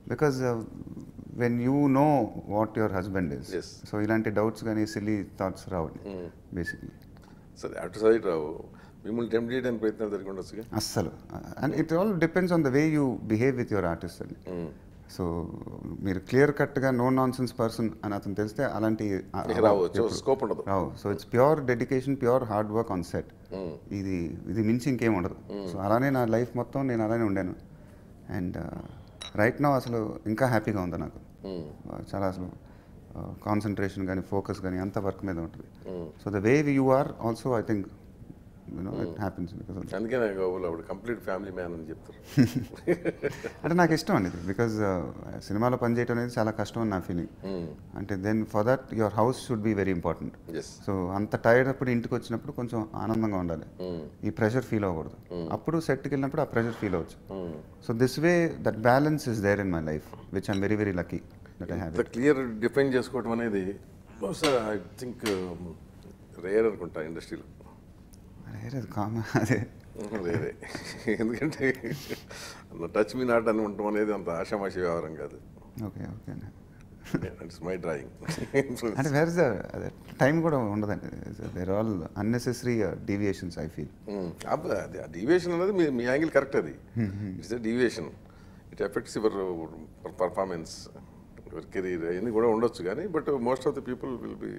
because when you know what your husband is Yes. So ఇలాంటి డౌట్స్ కానీ సిల్లీ థాట్స్ రావండి బేసిక్లీ సరే అటు సైడ్ రావు మిమ్మల్ని టెంప్ట్ చేయడానికి ప్రయత్నాలు జరిగి ఉండొచ్చుగా అస్సలు and it all depends on the way you behave with your artist అండి సో మీరు క్లియర్ కట్గా నో నాన్ సెన్స్ పర్సన్ అని అతను తెలిస్తే అలాంటి ఆ- ఇక రావచ్చు స్కోప్ ఉండదు రావు so it's pure dedication pure hard work on set ఇది ఇది మించి ఇంకేం ఉండదు సో అలానే నా లైఫ్ మొత్తం నేను అలానే ఉండాను అండ్ రైట్ నో అసలు ఇంకా హ్యాపీగా ఉంది నాకు Uh, చాలా అసలు కాన్సన్ట్రేషన్ కానీ ఫోకస్ కానీ అంత వర్క్ మీద ఉంటుంది so the way you are also I think you know it happens because అందుకే నాకు వాళ్ళు అప్పుడు కంప్లీట్ ఫ్యామిలీ మ్యాన్ అని చెప్తారు అంటే నాకు ఇష్టం అండి బికాజ్ సినిమాలో పనిచేయడం అనేది చాలా కష్టం అని నా ఫీలింగ్ అంటే then for that your house should be very important yes so అంత టైర్డ్ అప్పుడు ఇంటికి వచ్చినప్పుడు కొంచెం ఆనందంగా ఉండాలి ఈ ప్రెషర్ ఫీల్ అవ్వకూడదు అప్పుడు సెట్కి వెళ్ళినప్పుడు ఆ ప్రెషర్ ఫీల్ అవ్వచ్చు so this way that balance is there in my life which I'm very very lucky that I have ఇంత క్లియర్ డిఫైన్ చేసుకోవడం అనేది బహుశా ఐ థింక్ రేర్ అనుకుంటా ఇండస్ట్రీలో అదే కామన్ అదే రేరే ఎందుకంటే టచ్ మీ నాట్ అని ఉండటం అనేది అంత ఆషామాషి వ్యవహారం కాదు okay okay it's my drawing అంటే వేర్ ద అదే టైం కూడా ఉండదండి there all unnecessary deviations I feel అది ఆ డీవియేషన్ అనేది మీ మీ యాంగిల్ కరెక్ట్ అది it's deviation it affects your performance your career అవన్నీ కూడా ఉండొచ్చు కానీ but most of the people will be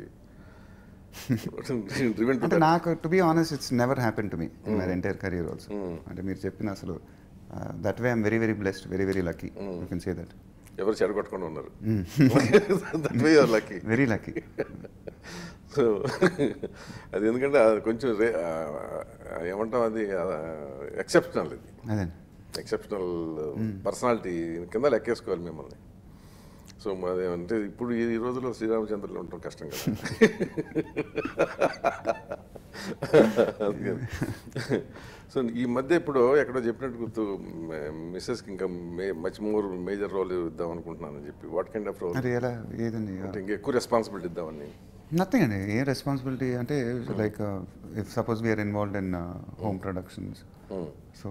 driven to అంటే నాకు to be honest it's never happen to me in my entire career also అంటే మీరు చెప్పిన అసలు that way I'm very very blessed very very lucky you can say that ఎవరు చెడగొట్టకుండా ఉన్నారు that way you're lucky very lucky so అది ఎందుకంటే అది కొంచెం రే ఆ, ఏమంటాం అది ఎక్సెప్షనల్ ఇది అదే ఎక్సెప్షనల్ పర్సనాలిటీ కింద లెక్కేసుకోవాలి మిమ్మల్ని సో మాది అంటే ఇప్పుడు ఈ ఈ రోజుల్లో శ్రీరామచంద్రులు ఉండటం కష్టం కదా అందుకని. సో ఈ మధ్య ఇప్పుడు ఎక్కడో చెప్పినట్టు గుర్తు మిస్సెస్కి ఇంకా may much more major role ఇద్దాం అనుకుంటున్నానని చెప్పి వాట్ కైండ్ ఆఫ్ రోల్ మరి ఎలా ఏదండి అంటే ఇంకా ఎక్కువ రెస్పాన్సిబిలిటీ ఇద్దామని నథింగ్ అండి ఏ రెస్పాన్సిబిలిటీ అంటే like if suppose we're involved in home productions so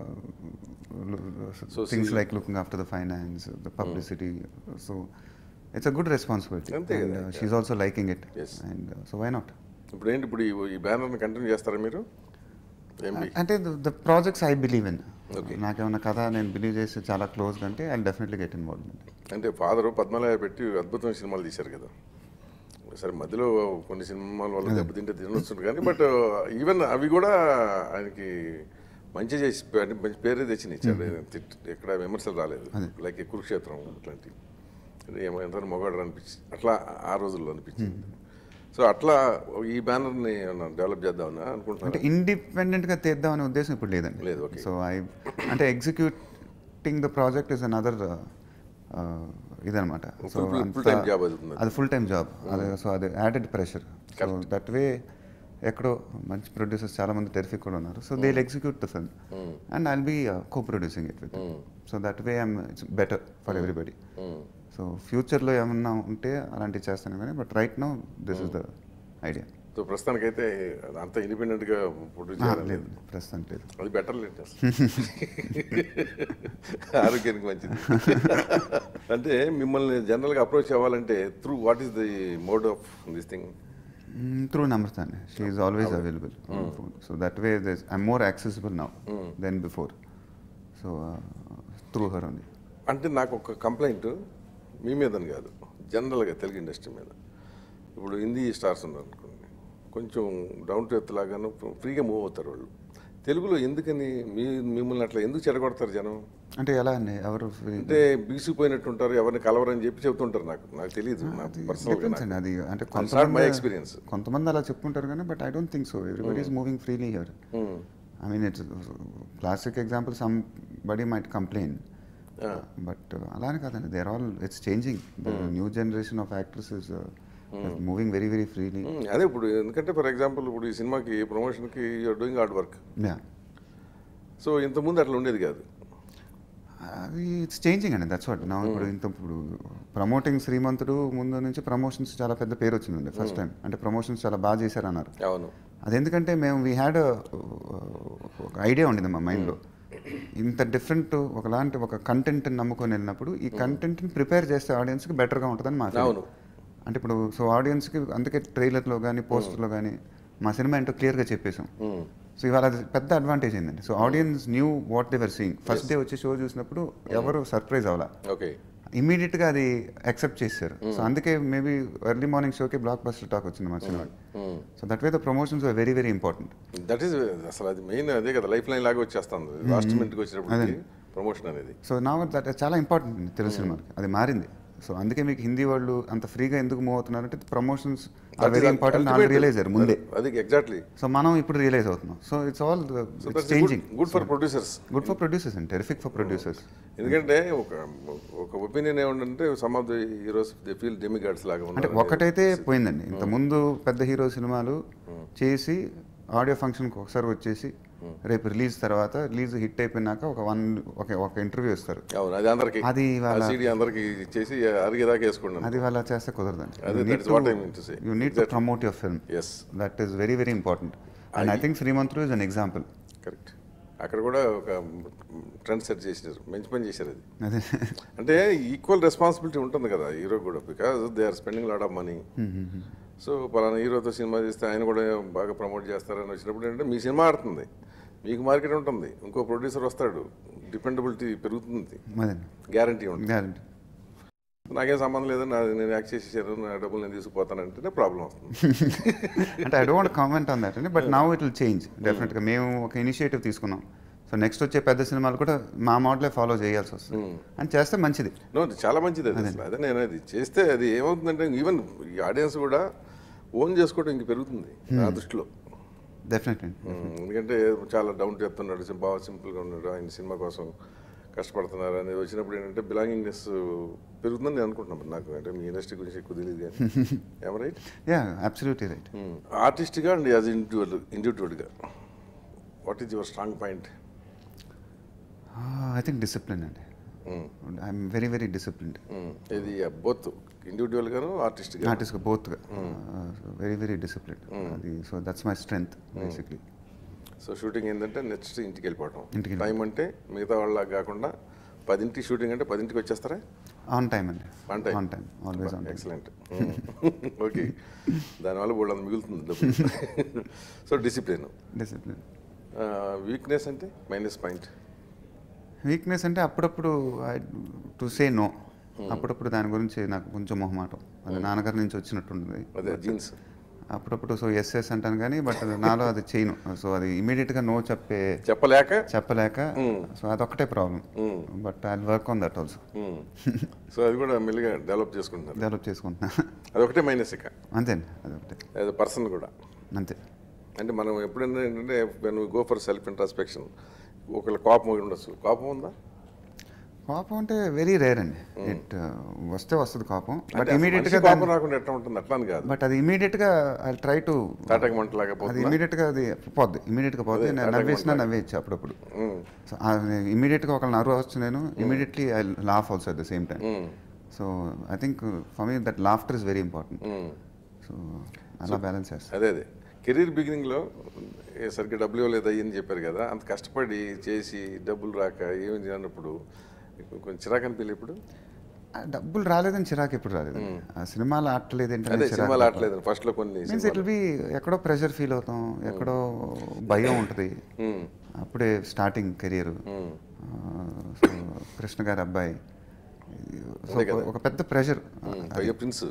So things see- like looking after the finance the publicity so it's a good responsibility అంతే అండ్ కదా, she also liking it Yes. And so why not ఇప్పుడు ఏంటి ఇప్పుడు ఈ- ఈ బ్యానర్ని continue చేస్తారా మీరు ఏంటి అంటే the projects I believe in Okay. నాకేమన్నా కథ నేను బిలీవ్ చేసి చాలా క్లోజ్గా అంటే ఐ డెఫినెట్లీ గెట్ ఇన్వాల్వ్ అంటే ఫాదర్ పద్మలయ పెట్టి అద్భుతమైన సినిమాలు తీశారు కదా సరే మధ్యలో కొన్ని సినిమాల వల్ల దెబ్బతింటే తినొస్తుంది కానీ బట్ ఈవెన్ అవి కూడా ఆయనకి మంచి చేసి అంటే మంచి పేరే తెచ్చి ఇచ్చాడు తిట్- ఎక్కడ విమర్శలు రాలేదు లైక్ కురుక్షేత్రం అట్లాంటి ఏమంటారు మొగాడు అనిపించి అట్లా ఆ రోజుల్లో అనిపించింది సో అట్లా ఈ బ్యానర్ని డెవలప్ చేద్దామని అంటే అనుకుంటున్నాను ఇండిపెండెంట్గా తీద్దామనే ఉద్దేశం ఇప్పుడు లేదండి లేదు, okay. సో ఐ అంటే executing the project is another ఇదనమాట so Full- full- full time job అవుతుంది. అది ఫుల్ టైం జాబ్ అదే సో అది added pressure so that way ఎక్కడో మంచి ప్రొడ్యూసర్స్ చాలా మంది టెరిఫిక్ కూడా ఉన్నారు so they execute the film and I'll be co producing it with so that way I'm it's better for everybody so ఫ్యూచర్లో ఏమన్నా ఉంటే అలాంటివి చేస్తాను కానీ but right no this is the idea so ప్రస్తుతానికైతే అంత ఇండిపెండెంట్గా ప్రొడ్యూస్ చేయాలని లేదు ప్రస్తుతానికి లేదు అది బెటర్ లేదు ఆరోగ్యానికి మంచిది అంటే మిమ్మల్ని జనరల్గా అప్రోచ్ అవ్వాలంటే through what is the mode of this thing through Namrata అండి she is always available phone so that way I'm more accessible now then before so through her only అంటే నాకు ఒక కంప్లైంట్ మీ మీదని కాదు జనరల్గా తెలుగు ఇండస్ట్రీ మీద ఇప్పుడు హిందీ స్టార్స్ ఉన్నారు అనుకోండి కొంచెం డౌన్ టు ఎర్త్ లాగాను ఫ్రీగా మూవ్ అవుతారు వాళ్ళు తెలుగులో ఎందుకని మీ మిమ్మల్ని అట్లా ఎందుకు చెడగొడతారు జనం అంటే ఎలా అండి ఎవరు అంటే బీసిపోయినట్టుంటారు ఎవరిని కలవరని చెప్పి చెప్తుంటారు నాకు నాకు తెలియదు డిపెండ్స్ అండి అది అంటే మై కొంతమంది ఎక్స్పీరియన్స్ కొంతమంది అలా చెప్పుకుంటారు కానీ but I don't think so everybody is moving freely here I mean it's classic example somebody might complain but అలానే కాదండి there all it's changing the new generation of actors is moving very very freely అదే ఇప్పుడు ఎందుకంటే for example ఇప్పుడు ఈ సినిమాకి ప్రమోషన్కి you're doing hard work yeah so ఇంతకుముందు అట్లా ఉండేది కాదు అది ఇట్స్ చేంజింగ్ అండి దట్స్ వాట్ నా ఇప్పుడు ఇంత ఇప్పుడు ప్రమోటింగ్ శ్రీమంతుడు ముందు నుంచి ప్రమోషన్స్ చాలా పెద్ద పేరు వచ్చిందండి ఫస్ట్ టైం అంటే ప్రమోషన్స్ చాలా బాగా చేశారన్నారు అవును అది ఎందుకంటే మేము వీ హ్యాడ్ ఒక ఐడియా ఉండింది మా మైండ్లో ఇంత డిఫరెంట్ ఒకలాంటి ఒక కంటెంట్ నమ్ముకొని వెళ్ళినప్పుడు ఈ కంటెంట్ని ప్రిపేర్ చేస్తే ఆడియన్స్కి బెటర్గా ఉంటుందని మా feeling. అవును. అంటే ఇప్పుడు సో ఆడియన్స్కి అందుకే ట్రైలర్లో కానీ పోస్టర్లో కానీ మా సినిమా ఏంటో క్లియర్గా చెప్పేసాం మ్మ్. సో ఇవాళ అది పెద్ద అడ్వాంటేజ్ ఏంటంటే so audience new what they're seeing first day వచ్చి షో చూసినప్పుడు ఎవరు సర్ప్రైజ్ అవ్వాల ఓకే ఇమీడియట్గా అది యాక్సెప్ట్ చేశారు సో అందుకే మేబీ ఎర్లీ మార్నింగ్ షోకి బ్లాక్ బస్టర్ టాక్ వచ్చింది మా cinema so that way the promotions are very very important that is అసలు అది మెయిన్ అదే కదా లైఫ్ లైన్ లాగా వచ్చేస్తుంది లాస్ట్ మినిట్కి వచ్చినప్పటికి ప్రమోషన్ అనేది సో నా దట్ చాలా ఇంపార్టెంట్ తెలుగు సినిమాకి అది మారింది సో అందుకే మీకు హిందీ వాళ్ళు అంత ఫ్రీగా ఎందుకు మూవ్ అవుతున్నారంటే ప్రమోషన్స్ ఆర్ వెరీ ఇంపార్టెంట్ వాళ్ళు రియలైజ్ అయ్యారు ముందే అది ఎగ్జాక్ట్లీ సో మనం ఇప్పుడు రియలైజ్ అవుతున్నాం so it's all it's changing good for producers good for producers and terrific for producers ఎందుకంటే ఒక ఒక ఒపీనియన్ ఏమంటే some of the heroes they feel demigods లాగా అంటే ఉన్నారు ఒకటైతే పోయిందండి ఇంత ముందు పెద్ద హీరో సినిమాలు చేసి ఆడియో ఫంక్షన్కి ఒకసారి వచ్చేసి రేపు రిలీజ్ తర్వాత రిలీజ్ హిట్ అయిపోయినాక ఒక వన్ ఒక ఒక ఇంటర్వ్యూ ఇస్తారు అవును అది అందరికి అది వాళ్ళ సీడీ అందరికి చేసి అరిగేదాకా వేసుకున్నాను అది వాళ్ళ చేస్తే కుదరదండి అదే that is what I mean to say. You need to promote your film yes that is very very important and I think Srimanthulu is an example correct అక్కడ కూడా ఒక ట్రెండ్ సెట్ చేసినారు మంచి పని చేశారు అది అదే అంటే ఈక్వల్ రెస్పాన్సిబిలిటీ ఉంటుంది కదా హీరో కూడా because they are spending lot of money so పలానా హీరోతో సినిమా చేస్తే ఆయన కూడా బాగా ప్రమోట్ చేస్తారని వచ్చినప్పుడు ఏంటంటే మీ సినిమా ఆడుతుంది మీకు మార్కెట్ ఉంటుంది ఇంకో ప్రొడ్యూసర్ వస్తాడు డిపెండబిలిటీ పెరుగుతుంది అదే గ్యారంటీ ఉంటుంది గ్యారంటీ నాకేం సంబంధం లేదు నా నేను యాక్ట్ చేసేసాను నా డబ్బులు నేను తీసుకుపోతానంటేనే ప్రాబ్లం వస్తుంది అంటే I don't comment on that అండి but now it will change డెఫినెట్గా మేము ఒక ఇనిషియేటివ్ తీసుకున్నాం సో నెక్స్ట్ వచ్చే పెద్ద సినిమాలు కూడా మా మోడలే ఫాలో చేయాల్సి వస్తుంది అని చేస్తే మంచిది నో అది చాలా మంచిది అది అసలు అదే నేను అది చేస్తే అది ఏమవుతుందంటే ఈవెన్ ఈ ఆడియన్స్ కూడా ఓన్ చేసుకోవడం ఇంక పెరుగుతుంది నా దృష్టిలో డెఫినెట్లీ ఉమ్, ఎందుకంటే చాలా డౌన్ చెప్తున్నాడు sim- బాగా సింపుల్గా ఉన్నాడు ఆయన సినిమా కోసం కష్టపడుతున్నారు అనేది వచ్చినప్పుడు ఏంటంటే బిలాంగింగ్నెస్ పెరుగుతుందని నేను అనుకుంటున్నాను మరి నాకు అంటే మీ ఇండస్ట్రీ గురించి ఎక్కువ తెలియదు కానీ ఏమ రైట్ యా అబ్సల్యూట్లీ రైట్ ఆర్టిస్ట్గా అండ్ యాజ్ ఇండివిజువల్ ఇండివిజువల్గా what is your strong point I think discipline అండి ఐఎమ్ వెరీ వెరీ డిసిప్లిన్డ్ ఇది బోత్ ఇండివిజువల్గాను ఆర్టిస్ట్గా ఆర్టిస్ట్గా బోత్గా వెరీ వెరీ డిసిప్లిన్డ్ అది so that's my strength basically so shooting ఏంటంటే నెక్స్ట్ ఇంటికి వెళ్ళిపోవటం ఇంటికి టైం అంటే మిగతా వాళ్ళ కాకుండా పదింటి షూటింగ్ అంటే పదింటికి వచ్చేస్తారా ఆన్ టైం అండి On time. On time always on time excellent okay దానివల్ల బోల్డ్ మిగులుతుంది డబ్బు సో డిసిప్లిన్ డిసిప్లిన్ వీక్నెస్ అంటే మైనస్ పాయింట్ వీక్నెస్ అంటే అప్పుడప్పుడు టు సే నో అప్పుడప్పుడు దాని గురించి నాకు కొంచెం మొహమాటం అది నాన్నగారి నుంచి వచ్చినట్టుంది అదే జీన్స్ అప్పుడప్పుడు సో ఎస్ ఎస్ అంటాను కానీ బట్ నాలో అది చేయను సో అది ఇమీడియట్గా నో చెప్పే చెప్పలేక చెప్పలేక సో అదొక్కటే problem but I work on that also so అది కూడా మెల్లిగా డెవలప్ చేసుకుంటున్నారు డెవలప్ చేసుకుంటున్నా అదొకటే మైనస్ ఇక అంతే అండి అదొకటే యాజ్ అ పర్సన్ కూడా అంతే అంటే మనం ఎప్పుడైనా ఏంటంటే when go for self introspection ఒకళ్ళ కోపం ఒకటి ఉండొచ్చు కోపం ఉందా కోపం అంటే వెరీ రేర్ అండి ఇట్ వస్తే వస్తుంది కోపం బట్ అంటే అసలు ఇమీడియట్గా మనిషి కోపం రాకుండా ఎట్లా ఉంటుంది అట్లా అని కాదు బట్ అది ఇమీడియట్గా ఐ ట్రై టు తాటక మంటలాగా అది పోతుందా ఇమీడియట్గా అది పోద్ది ఇమీడియట్గా పోద్ది అదే, నేను తాటక నవ్వేసినా మంటలాగా. నవ్వేయచ్చు అప్పుడప్పుడు ఉమ్, సో ఇమీడియట్గా ఒకళ్ళు నవ్వు వచ్చు నేను immediately I laugh also at the same time um, so I think for me that laughter is very important um. So అలా బ్యాలెన్స్ చేస్తాను అదే అదే కెరీర్ బిగినింగ్లో ఏ సరిగ్గా డబ్బులు ఇవ్వలేదు అయ్యని చెప్పారు కదా అంత కష్టపడి చేసి డబ్బులు రాక ఏమి చేయనప్పుడు కొంచెం చిరాకు అనిపించలేదు ఇప్పుడు ఆ డబ్బులు రాలేదని చిరాకు ఎప్పుడు రాలేదు ఆ సినిమాలు ఆడలేదు అదే ఏంటంటే సినిమాలు ఆడలేదు ఫస్ట్లో కొన్ని మీన్స్ ఇట్ బి ఎక్కడో ప్రెషర్ ఫీల్ అవుతాం ఎక్కడో భయం ఉంటుంది ఉమ్, అప్పుడే starting career um. So Krishna గారి అబ్బాయి సో అదే కదా. ఒక పెద్ద ప్రెషర్ ఉమ్, పైగా ప్రిన్స్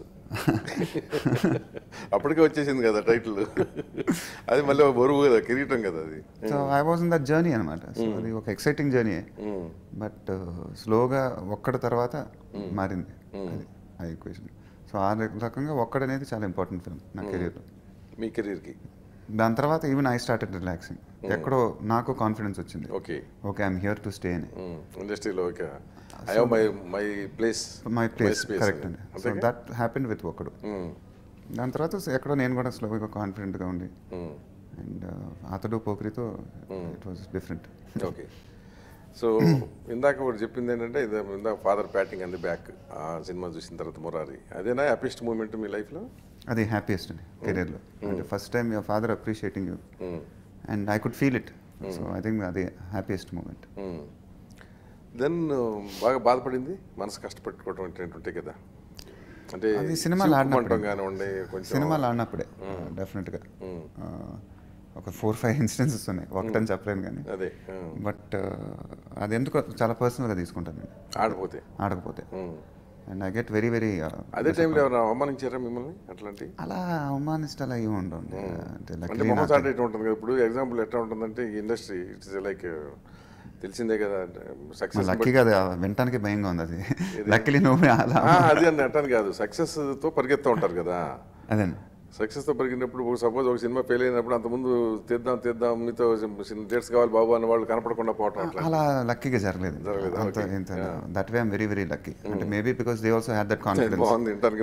అప్పటికే వచ్చేసింది కదా టైటిల్ అది మళ్ళీ బరువు కదా కిరీటం కదా అది so I was in that journey అనమాట సో అది ఒక ఎక్సైటింగ్ జర్నీ ఉమ్, బట్ స్లోగా ఒక్కడ తర్వాత మారింది అది ఆ ఈక్వేషన్ సో ఆ రకంగా ఒక్కడనేది చాలా ఇంపార్టెంట్ ఫిల్మ్ నా కెరీర్లో మీ కెరీర్కి దాని తర్వాత ఈవెన్ ఐ స్టార్టెడ్ రిలాక్సింగ్ ఎక్కడో నాకు కాన్ఫిడెన్స్ వచ్చింది okay okay I'm here to stay అని ఇండస్ట్రీలో okay I have my my place my place space correct అని. అండి సో దట్ హ్యాపెన్ విత్ ఒకడు దాని తర్వాత ఎక్కడో నేను కూడా స్లోగా కాన్ఫిడెంట్గా ఉండి అండ్ అతడు పోకరితో it was different okay so ఇందాక ఒకటి చెప్పింది ఏంటంటే ఇది ఇందాక ఫాదర్ ప్యాటింగ్ అంది బ్యాక్ ఆ సినిమా చూసిన తర్వాత మురారి అదేనా హ్యాపీస్ట్ మూమెంట్ మీ లైఫ్లో అది హ్యాపీయెస్ట్ అండి కెరీర్లో అంటే first time your father appreciating you and I could feel it so I think అది హ్యాపీయెస్ట్ మూమెంట్ దెన్ బాగా బాధపడింది మనసు కష్టపెట్టుకోవటం అంటే ఉంటాయి కదా అంటే అది సినిమాలు ఆడినప్పుడు. సిగ్గుపడటం కానివ్వండి కొంచెం సినిమాలు ఆడినప్పుడే డెఫినెట్గా ఒక ఫోర్ ఫైవ్ ఇన్స్టెన్సెస్ ఉన్నాయి ఒకటని చెప్పలేను కానీ అదే ఆ, బట్ అది ఎందుకో చాలా పర్సనల్గా తీసుకుంటాను నేను ఆడిపోతే ఆడకపోతే um. And I get very very అదే టైంలో ఎవరైనా అవమానించారా మిమ్మల్ని అట్లాంటి అలా అవమానిస్తాలు అవి ఉండండి అంటే అంటే luckily మొహం నాకు- చాట ఎట్లా ఉంటుంది కదా ఇప్పుడు ఎగ్జాంపుల్ ఎట్లా ఉంటుందంటే ఈ ఇండస్ట్రీ ఇట్స్ లైక్ తెలిసిందే కదా మా సక్సెస్ లక్కీగా అది వినటానికి భయంగా ఉంది అది లక్కీలీ నువ్వు అలా అది అని అంటాను కాదు సక్సెస్ తో పరిగెత్తా ఉంటారు కదా అదండి సక్సెస్ తో పరిగినప్పుడు సపోజ్ ఒక సినిమా ఫెయిల్ అయినప్పుడు అంతకుముందు తీద్దాం తీద్దాం మీతో డేట్స్ కావాలి బాబు అని వాళ్ళు కనపడకుండా పోవటం అట్లా అలా లక్కీగా జరగలేదు జరగలేదు, అంత okay. ఇంత that way I'm very very lucky అంటే maybe because they also had that confidence బాగుంది వింటానికి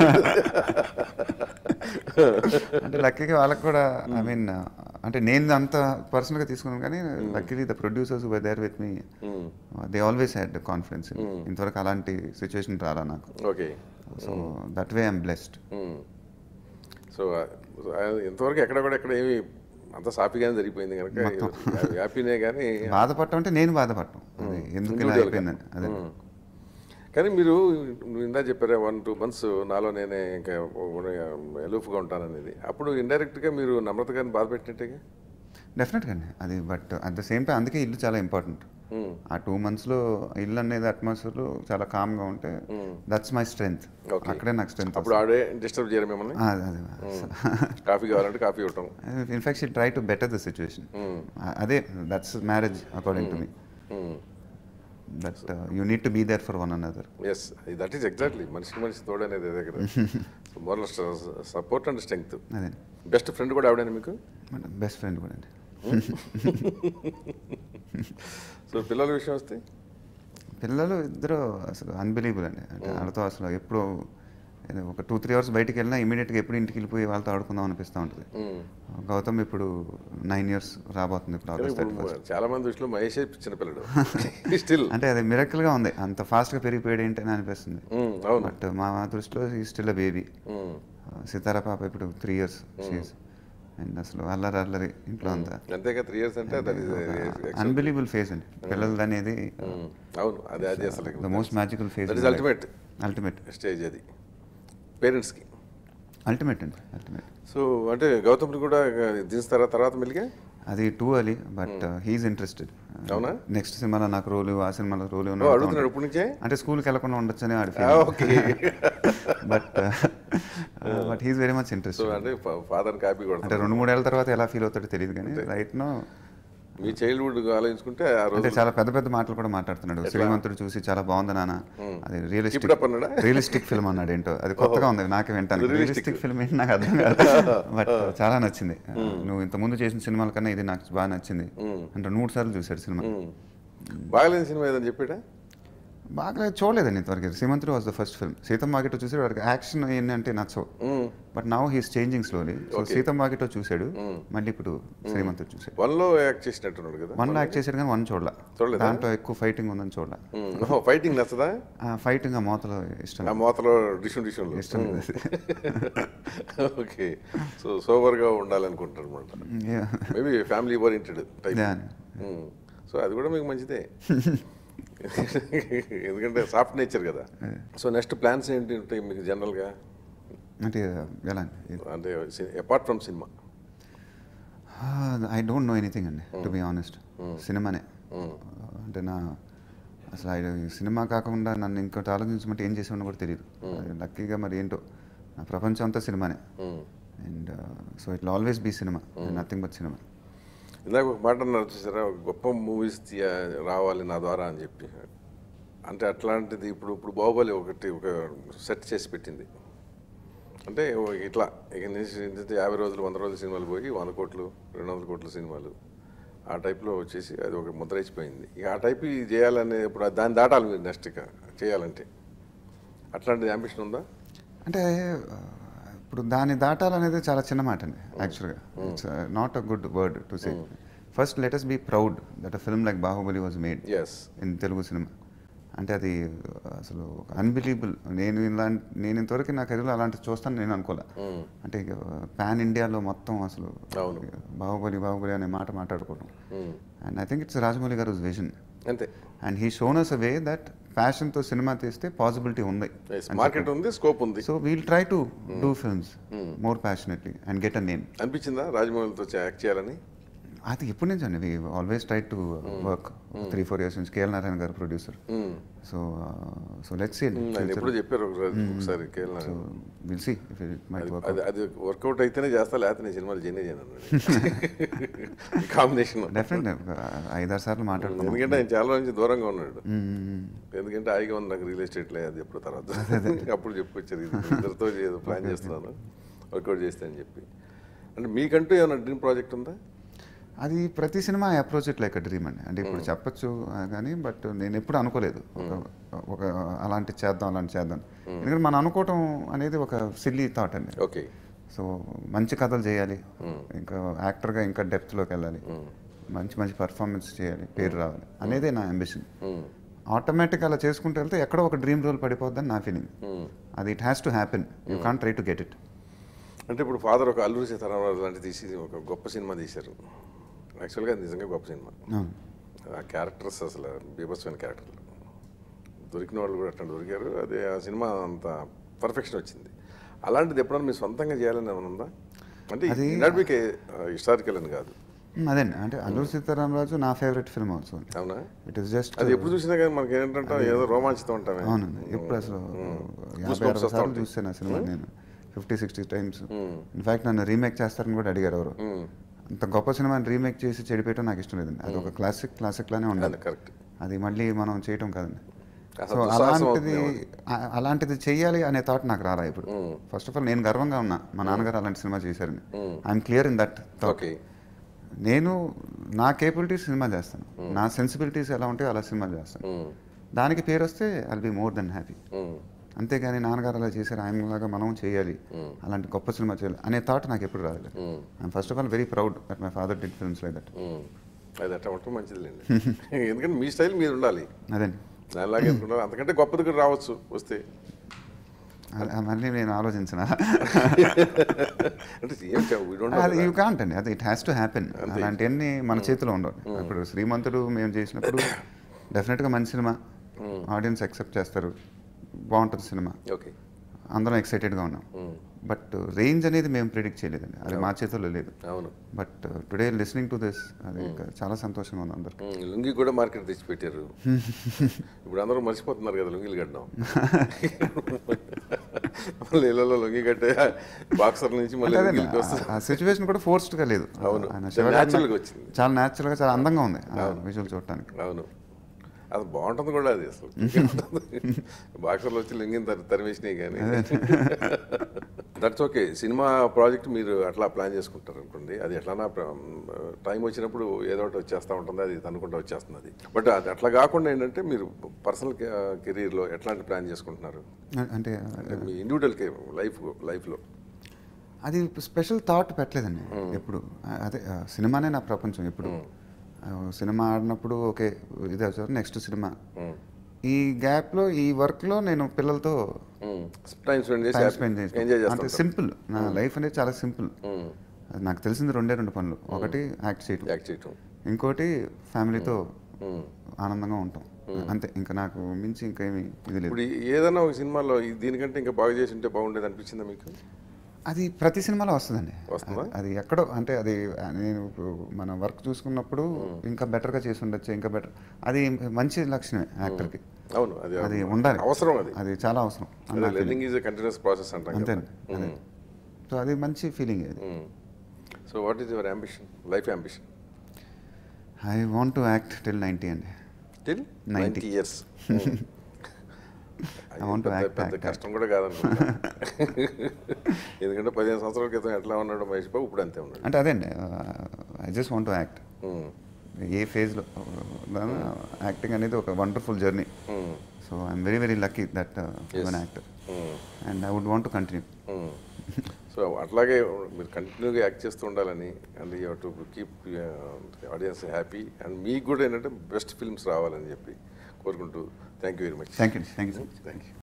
అంటే లక్కీగా వాళ్ళకి కూడా ఐ మీన్ అంటే నేను అంత పర్సనల్గా తీసుకున్నాను కానీ luckily the producers were there with me they always had confidence ఇంతవరకు అలాంటి సిచ్యువేషన్ రాలా నాకు okay so that way I'm blessed so ఇంతవరకు ఎక్కడ కూడా ఎక్కడ ఏమి అంత సాఫీగానే జరిగిపోయింది కనుక హ్యాపీనే కానీ బాధపడటం అంటే నేను బాధపడటం అది ఎందుకు ఇలా Individual గా. అయిపోయిందని అదే ఉమ్. కానీ మీరు ఇందా చెప్పారా వన్ టూ మంత్స్ నాలో నేనే ఇంకా ఎలూఫ్గా ఉంటాననేది అప్పుడు ఇండైరెక్ట్గా మీరు నమ్రత గారిని బాధ పెట్టినట్టుగా డెఫినెట్గా అండి అది but at the same time అందుకే ఇల్లు చాలా ఇంపార్టెంట్ ఆ టూ మంత్స్లో ఇల్లు అనేది అట్మాస్ఫియర్ చాలా కామ్గా ఉంటే దట్స్ మై స్ట్రెంగ్త్ Okay. అక్కడే నాకు స్ట్రెంగ్త్ అప్పుడు ఆడే డిస్టర్బ్ చేయరు మిమ్మల్ని అదే కాఫీ కావాలంటే కాఫీ ఇవ్వటం in fact she try to better the situation అదే that's marriage according to me that you need to be there for one another yes that is exactly మనిషికి మనిషి తోడనేది అదే కదా మోరల్ సపోర్ట్ అండ్ స్ట్రెంగ్త్ అదే best friend కూడా ఆవిడని మీకు బెస్ట్ ఫ్రెండ్ కూడా అండి సో పిల్లల విషయం వస్తే పిల్లలు ఇద్దరు అసలు అన్బిలీబుల్ అండి అంటే వాళ్ళతో అసలు ఎప్పుడు ఏదో ఒక టూ త్రీ అవర్స్ బయటికి వెళ్ళినా ఇమీడియట్గా ఎప్పుడు ఇంటికి వెళ్ళిపోయి వాళ్ళతో ఆడుకుందాం అనిపిస్తూ ఉంటుంది గౌతమ్ ఇప్పుడు నైన్ ఇయర్స్ రాబోతుంది ఇప్పుడు కానీ ఆగస్ట్ థర్టీ ఇప్పుడు ఫస్ట్ చాలా మంది దృష్టిలో మహేష్ చిన్న పిల్లడు స్టిల్ అంటే అది మిరకల్గా ఉంది అంత ఫాస్ట్గా పెరిగిపోయాడు ఏంటి అని అనిపిస్తుంది అవును బట్ మా దృష్టిలో ఈ స్టిల్ బేబీ Mm. సితారా పాప ఇప్పుడు త్రీ ఇయర్స్ షీస్ అండ్ అసలు అల్లరి అల్లరి ఇంట్లో అంతా అంతేగా త్రీ ఇయర్స్ అంటే దట్ ఈస్ అన్బిలీబుల్ ఫేస్ అండి పిల్లలది అనేది అవును అదే అది అసలు the most magical phase that is ultimate ultimate stage అది పేరెంట్స్కి అల్టిమేట్ అండి అల్టిమేట్ సో అంటే గౌతమ్ని కూడా దించుతారా తర్వాత మెల్లిగా అది too early but he's interested అవునా? నెక్స్ట్ సినిమాలో నాకు రోలు ఆ సినిమాలో రోలు ఓ, అడుగుతున్నాడు ఇప్పటి నుంచే అంటే స్కూల్కి వెళ్ళకుండా ఉండొచ్చని ఆడి okay but but he's very much so interested అంటే ఫాదర్ కాపీ అంటే కొడతారు రెండు మూడేళ్ల తర్వాత ఎలా ఫీల్ అవుతాడో తెలియదు కానీ రైట్ నో మీ చైల్డ్హుడ్ ఆలోచించుకుంటే ఆ అంటే రోజు చాలా పెద్ద పెద్ద మాటలు కూడా మాట్లాడుతున్నాడు శ్రీమంతుడు చూసి చాలా బాగుంది నాన్న అది రియలిస్టిక్ Keep it up అన్నాడా? రియలిస్టిక్ ఫిల్మ్ అన్నాడు ఏంటో అది కొత్తగా ఉంది నాకు వింటాను Realistic. రియలిస్టిక్ ఫిల్మ్ ఏంటి నాకు అర్థం కాదు బట్ చాలా నచ్చింది నువ్వు ఇంత ముందు చేసిన సినిమాల కన్నా ఇది నాకు బాగా నచ్చింది అంటే మూడు సార్లు చూశాడు సినిమా బాగలేని సినిమా ఏదని చెప్పాడా బాగా చూడలేదండి ఇంతవరకు Srimanthudu was the first film Seethamma Vakitlo చూసాడు వాడికి యాక్షన్ ఏంటంటే నచ్చవు but now he's changing slowly so Seethamma Vakitlo చూశాడు మళ్ళీ ఇప్పుడు శ్రీమంతుడు చూశాడు వన్లో యాక్ట్ చేసినట్టున్నాడు కదా వన్ యాక్ట్ చేశాడు కానీ వన్ చూడలా చూడలేదా? దాంట్లో ఎక్కువ ఫైటింగ్ ఉందని చూడలా ఫైటింగ్ నచ్చదా ఆ ఫైటింగ్ ఆ మోతలో ఇష్టం ఆ మోతలో డిషన్ డిషన్లో ఇష్టం లేదు. ఓకే సో సోబర్గా ఉండాలనుకుంటారు అనమాట Yeah. Maybe family oriented type Yeah. So అది కూడా మీకు మంచిదే ఎందుకంటే సాఫ్ట్ నేచర్ కదా సో నెక్స్ట్ ప్లాన్స్ ఏంటి ఉంటాయి మీకు జనరల్గా అంటే ఎలా అండి అంటే అపార్ట్ ఫ్రమ్ సినిమా ఐ డోంట్ నో ఎనీథింగ్ అండి టు బి ఆనెస్ట్ సినిమానే అంటే నా అసలు ఆయన ఈ సినిమా కాకుండా నన్ను ఇంకోటి ఆలోచించమంటే ఏం చేసేవాడిని కూడా తెలియదు లక్కీగా మరి ఏంటో నా ప్రపంచం అంతా సినిమానే and so it always be సినిమా నథింగ్ బట్ సినిమా ఇందాక ఒక మాట అన్నారు చూసారా ఒక గొప్ప మూవీస్ రావాలి నా ద్వారా అని చెప్పి అంటే అట్లాంటిది ఇప్పుడు ఇప్పుడు బాహుబలి ఒకటి ఒక సెట్ చేసి పెట్టింది అంటే ఓ- ఇట్లా ఇక నుంచి నుంచి యాభై రోజులు వంద రోజుల సినిమాలు పోయి వంద కోట్లు రెండు వందల కోట్ల సినిమాలు ఆ టైప్లో వచ్చేసి అది ఒక ముద్ర ఇచ్చిపోయింది ఇక ఆ టైప్ ఇది చేయాలనే ఇప్పుడు దాన్ని దాటాలి మీరు నెక్స్ట్ ఇక చేయాలంటే అట్లాంటిది అంబిషన్ ఉందా అంటే ఆ, ఇప్పుడు దాన్ని దాటాలనేది చాలా చిన్న మాట అండి యాక్చువల్గా it's not a good word to say first let us be proud that a film like Baahubali was made as in Telugu సినిమా అంటే అది అసలు అన్బిలీబుల్ నేను ఇలాంటి నేను ఇంతవరకు నా కెరీర్లో అలాంటి చూస్తాను నేను అనుకోలే మ్మ్. అంటే పాన్ ఇండియాలో మొత్తం అసలు అవును. బాహుబలి బాహుబలి అనే మాట మాట్లాడుకోవడం hmm. And I think it's Rajamouli garu vision అంతే and he shown us a way that ప్యాషన్తో సినిమా తీస్తే పాసిబిలిటీ ఉంది మార్కెట్ ఉంది స్కోప్ ఉంది so we'll try to do films more passionately and get a name అనిపించిందా రాజమౌళితో యాక్ట్ చేయాలని అది ఎప్పటి నుంచి అండి always try to work three four years నుంచి KL Narayana garu producer hmm. So so let's see hmm. ఆయన ఎప్పుడో చెప్పారు ఒకసారి ఒకసారి Kerala so will see if it might work అది అది వర్కౌట్ అయితేనే చేస్తా లేకపోతే నేను సినిమాలు చేయనే చేయను కాంబినేషన్ డెఫినెట్ ఐదారు సార్లు మాట్లాడుకున్నాం ఎందుకంటే ఆయన చాలా నుంచి దూరంగా ఉన్నాడు మ్మ్. ఎందుకంటే హాయిగా ఉంది నాకు రియల్ ఎస్టేట్ లేదు అది ఎప్పుడు తర్వాత అప్పుడు చెప్పుకొచ్చారు ఇది ఇద్దరితో ఏదో ప్లాన్ చేస్తున్నాను వర్కౌట్ చేస్తే అని చెప్పి అంటే మీకంటూ ఏమైనా డ్రీమ్ ప్రాజెక్ట్ ఉందా అది ప్రతి సినిమా approach it like a dream అండి అంటే ఇప్పుడు చెప్పొచ్చు ఆ, కానీ బట్ నేను ఎప్పుడు అనుకోలేదు ఒక ఒక అలాంటి చేద్దాం అలాంటి చేద్దాం ఎందుకంటే మనం అనుకోవటం అనేది ఒక సిల్లీ థాట్ అండి ఓకే సో మంచి కథలు చేయాలి ఇంకా యాక్టర్గా ఇంకా డెప్త్లోకి వెళ్ళాలి మంచి మంచి పర్ఫార్మెన్స్ చేయాలి పేరు రావాలి అనేదే నా అంబిషన్ ఆటోమేటిక్ అలా చేసుకుంటూ వెళ్తే ఎక్కడో ఒక డ్రీమ్ రోల్ పడిపోద్దని నా ఫీలింగ్ అది it has to happen you can try to get it అంటే ఇప్పుడు ఫాదర్ ఒక అల్లూరి సీతారామరాజు లాంటి తీసి ఒక గొప్ప సినిమా తీశారు యాక్చువల్గా అది నిజంగా గొప్ప సినిమా ఆ క్యారెక్టర్స్ అసలు బీభత్సమైన క్యారెక్టర్లు దొరికిన వాళ్ళు కూడా అట్లా దొరికారు అది ఆ సినిమా అంత పర్ఫెక్షన్ వచ్చింది అలాంటిది ఎప్పుడైనా మీరు సొంతంగా చేయాలని ఏమైనా ఉందా అంటే అది- నాట్ మీకు హిస్టారికల్ అని కాదు అదండి అంటే అల్లూరి సీతారామరాజు నా ఫేవరెట్ ఫిల్మ్ ఆల్సో అవునా ఇట్ ఇస్ జస్ట్ అది ఎప్పుడు చూసినా కానీ మనకి ఏంటంటే ఏదో రోమాంచితం ఉంటామే అవునండి ఎప్పుడు అసలు యాభై అరవై సార్లు చూసాను ఆ సినిమా నేను ఫిఫ్టీ సిక్స్టీ టైమ్స్ ఇన్ఫాక్ట్ నన్ను రీమేక్ చేస్తారని కూడా అడిగారు ఎవరు అంత గొప్ప సినిమాని రీమేక్ చేసి చెడిపోయటం నాకు ఇష్టం లేదండి అది ఒక క్లాసిక్ క్లాసిక్ లానే ఉండాలి కరెక్ట్ అది మళ్ళీ మనం చేయటం కాదండి అసలు సో దుస్సాహసం అలాంటిది ఆ- అలాంటిది చెయ్యాలి అనే థాట్ నాకు రాలా ఇప్పుడు ఫస్ట్ ఆఫ్ ఆల్ నేను గర్వంగా ఉన్నా మా నాన్నగారు అలాంటి సినిమా చేశారని I'm clear in that thought okay నేను నా కేపబిలిటీస్ సినిమా చేస్తాను నా సెన్సిబిలిటీస్ ఎలా ఉంటాయో అలా సినిమా చేస్తాను దానికి పేరు వస్తే I'll be more then happy అంతేగాని నాన్నగారు అలా చేశారు ఆయనలాగా మనం చేయాలి అలాంటి గొప్ప సినిమా చేయాలి అనే థాట్ నాకు ఎప్పుడు రాలేదు I'm first of all very proud that my father did films like that అది అట్లా ఉండటం మంచిదిలేండి ఎందుకంటే మీ స్టైల్ మీరు ఉండాలి అదండి అలాగే అనుకుంటారు అంతకంటే గొప్పది కూడా రావచ్చు వస్తే అది- మళ్ళీ నేను ఆలోచించిన అంటే ఏం we don't know అది కదా. యూ కాంట్ అండి అది ఇట్ హ్యాస్ టు హ్యాపెన్ అలాంటివన్నీ మన చేతిలో ఉండవు ఇప్పుడు శ్రీమంతుడు మేము చేసినప్పుడు డెఫినెట్గా మంచి సినిమా ఆడియన్స్ యాక్సెప్ట్ చేస్తారు బాగుంటుంది సినిమా ఓకే అందరం ఎక్సైటెడ్గా ఉన్నాం బట్ రేంజ్ అనేది మేము ప్రిడిక్ట్ చేయలేదండి అది మా చేతుల్లో లేదు అవును but today listening to this అది ఇంకా చాలా సంతోషంగా ఉంది అందరికి ఉమ్, లుంగి కూడా మార్కెట్ తెచ్చి పెట్టారు ఇప్పుడు అందరూ మర్చిపోతున్నారు కదా లుంగిలు కట్టడం మళ్ళీ ఇళ్ళలో లుంగి కట్టే బాక్సర్ నుంచి మళ్ళీ అదే లుంగిలకి వస్తుంది ఆ సిచ్యువేషన్ కూడా ఫోర్స్డ్ గా లేదు అవును. ఆయన చాలా శివగారిని natural గా వచ్చింది. చాలా న్యాచురల్ గా చాలా అందంగా ఉంది విజువల్ చూడటానికి అవును అది బాగుంటుంది కూడా అది అసలు బాక్సర్లు వచ్చి లింగిని తరి తరిమేసినాయి కానీ దట్స్ ఓకే సినిమా ప్రాజెక్ట్ మీరు అట్లా ప్లాన్ చేసుకుంటారు అనుకోండి అది ఎట్లానా టైం వచ్చినప్పుడు ఏదో ఒకటి వచ్చేస్తూ ఉంటుంది అది తనుకుంటా వచ్చేస్తుంది అది బట్ అది అట్లా కాకుండా ఏంటంటే మీరు పర్సనల్ కెరీర్లో ఎట్లాంటి ప్లాన్ చేసుకుంటున్నారు అంటే మీ ఇండివిజువల్ లైఫ్ లైఫ్లో అది స్పెషల్ థాట్ పెట్టలేదండి ఎప్పుడు అదే ఆ, సినిమానే నా ప్రపంచం ఎప్పుడు ఆ, సినిమా ఆడినప్పుడు ఓకే ఇది వచ్చారు నెక్స్ట్ సినిమా ఈ గ్యాప్లో ఈ వర్క్లో నేను పిల్లలతో టైం స్పెండ్ టైం చేసి స్పెండ్ ఎంజాయ్ చేస్తాను అంటే చేస్తాం సింపుల్ నా లైఫ్ అనేది చాలా సింపుల్ అది నాకు తెలిసింది రెండే రెండు పనులు ఒకటి యాక్ట్ చేయటం యాక్ట్ చేయటం ఇంకోటి ఫ్యామిలీతో ఆనందంగా ఉంటాం అంతే ఇంకా నాకు మించి ఇంకేమి ఇది లేదు ఇప్పుడు ఏదైనా ఒక సినిమాలో ఈ- దీనికంటే ఇంకా బాగా చేసి ఉంటే బాగుండేది అనిపించిందా మీకు అది ప్రతి సినిమాలో వస్తుందండి వస్తుందా? అది- అది ఎక్కడో అంటే అది నేను ఇప్పుడు మన వర్క్ చూసుకున్నప్పుడు ఇంకా బెటర్గా చేసి ఉండొచ్చు ఇంకా బెటర్ అది మంచి లక్షణమే యాక్టర్కి అవును అది అది ఉండాలి అవసరం అది అది చాలా అవసరం అని నా feeling. Learning is continuous process అంటాం అంతే అదే సో అది మంచి ఫీలింగ్ అది so what is your ambition life ambition I want to act till ninety అండి till 90 ninety years I want to act, పెద్ద act, కష్టం కూడా కాదనుకుంటా ఎందుకంటే పదిహేను సంవత్సరాల క్రితం ఎట్లా ఉన్నాడు మహేష్ బాబు ఇప్పుడు అంతే ఉన్నాడు అంటే అదే అండి I just want to act Mm. ఏ ఫేజ్లో యాక్టింగ్ అనేది ఒక wonderful journey Mm. So I'm very very lucky that one actor Mm. And I would want to continue so అట్లాగే మీరు కంటిన్యూగా యాక్ట్ చేస్తూ ఉండాలని and you to keep audience happy and మీకు కూడా ఏంటంటే బెస్ట్ ఫిల్మ్స్ రావాలని చెప్పి కోరుకుంటూ thank you very much thank you thank you thank you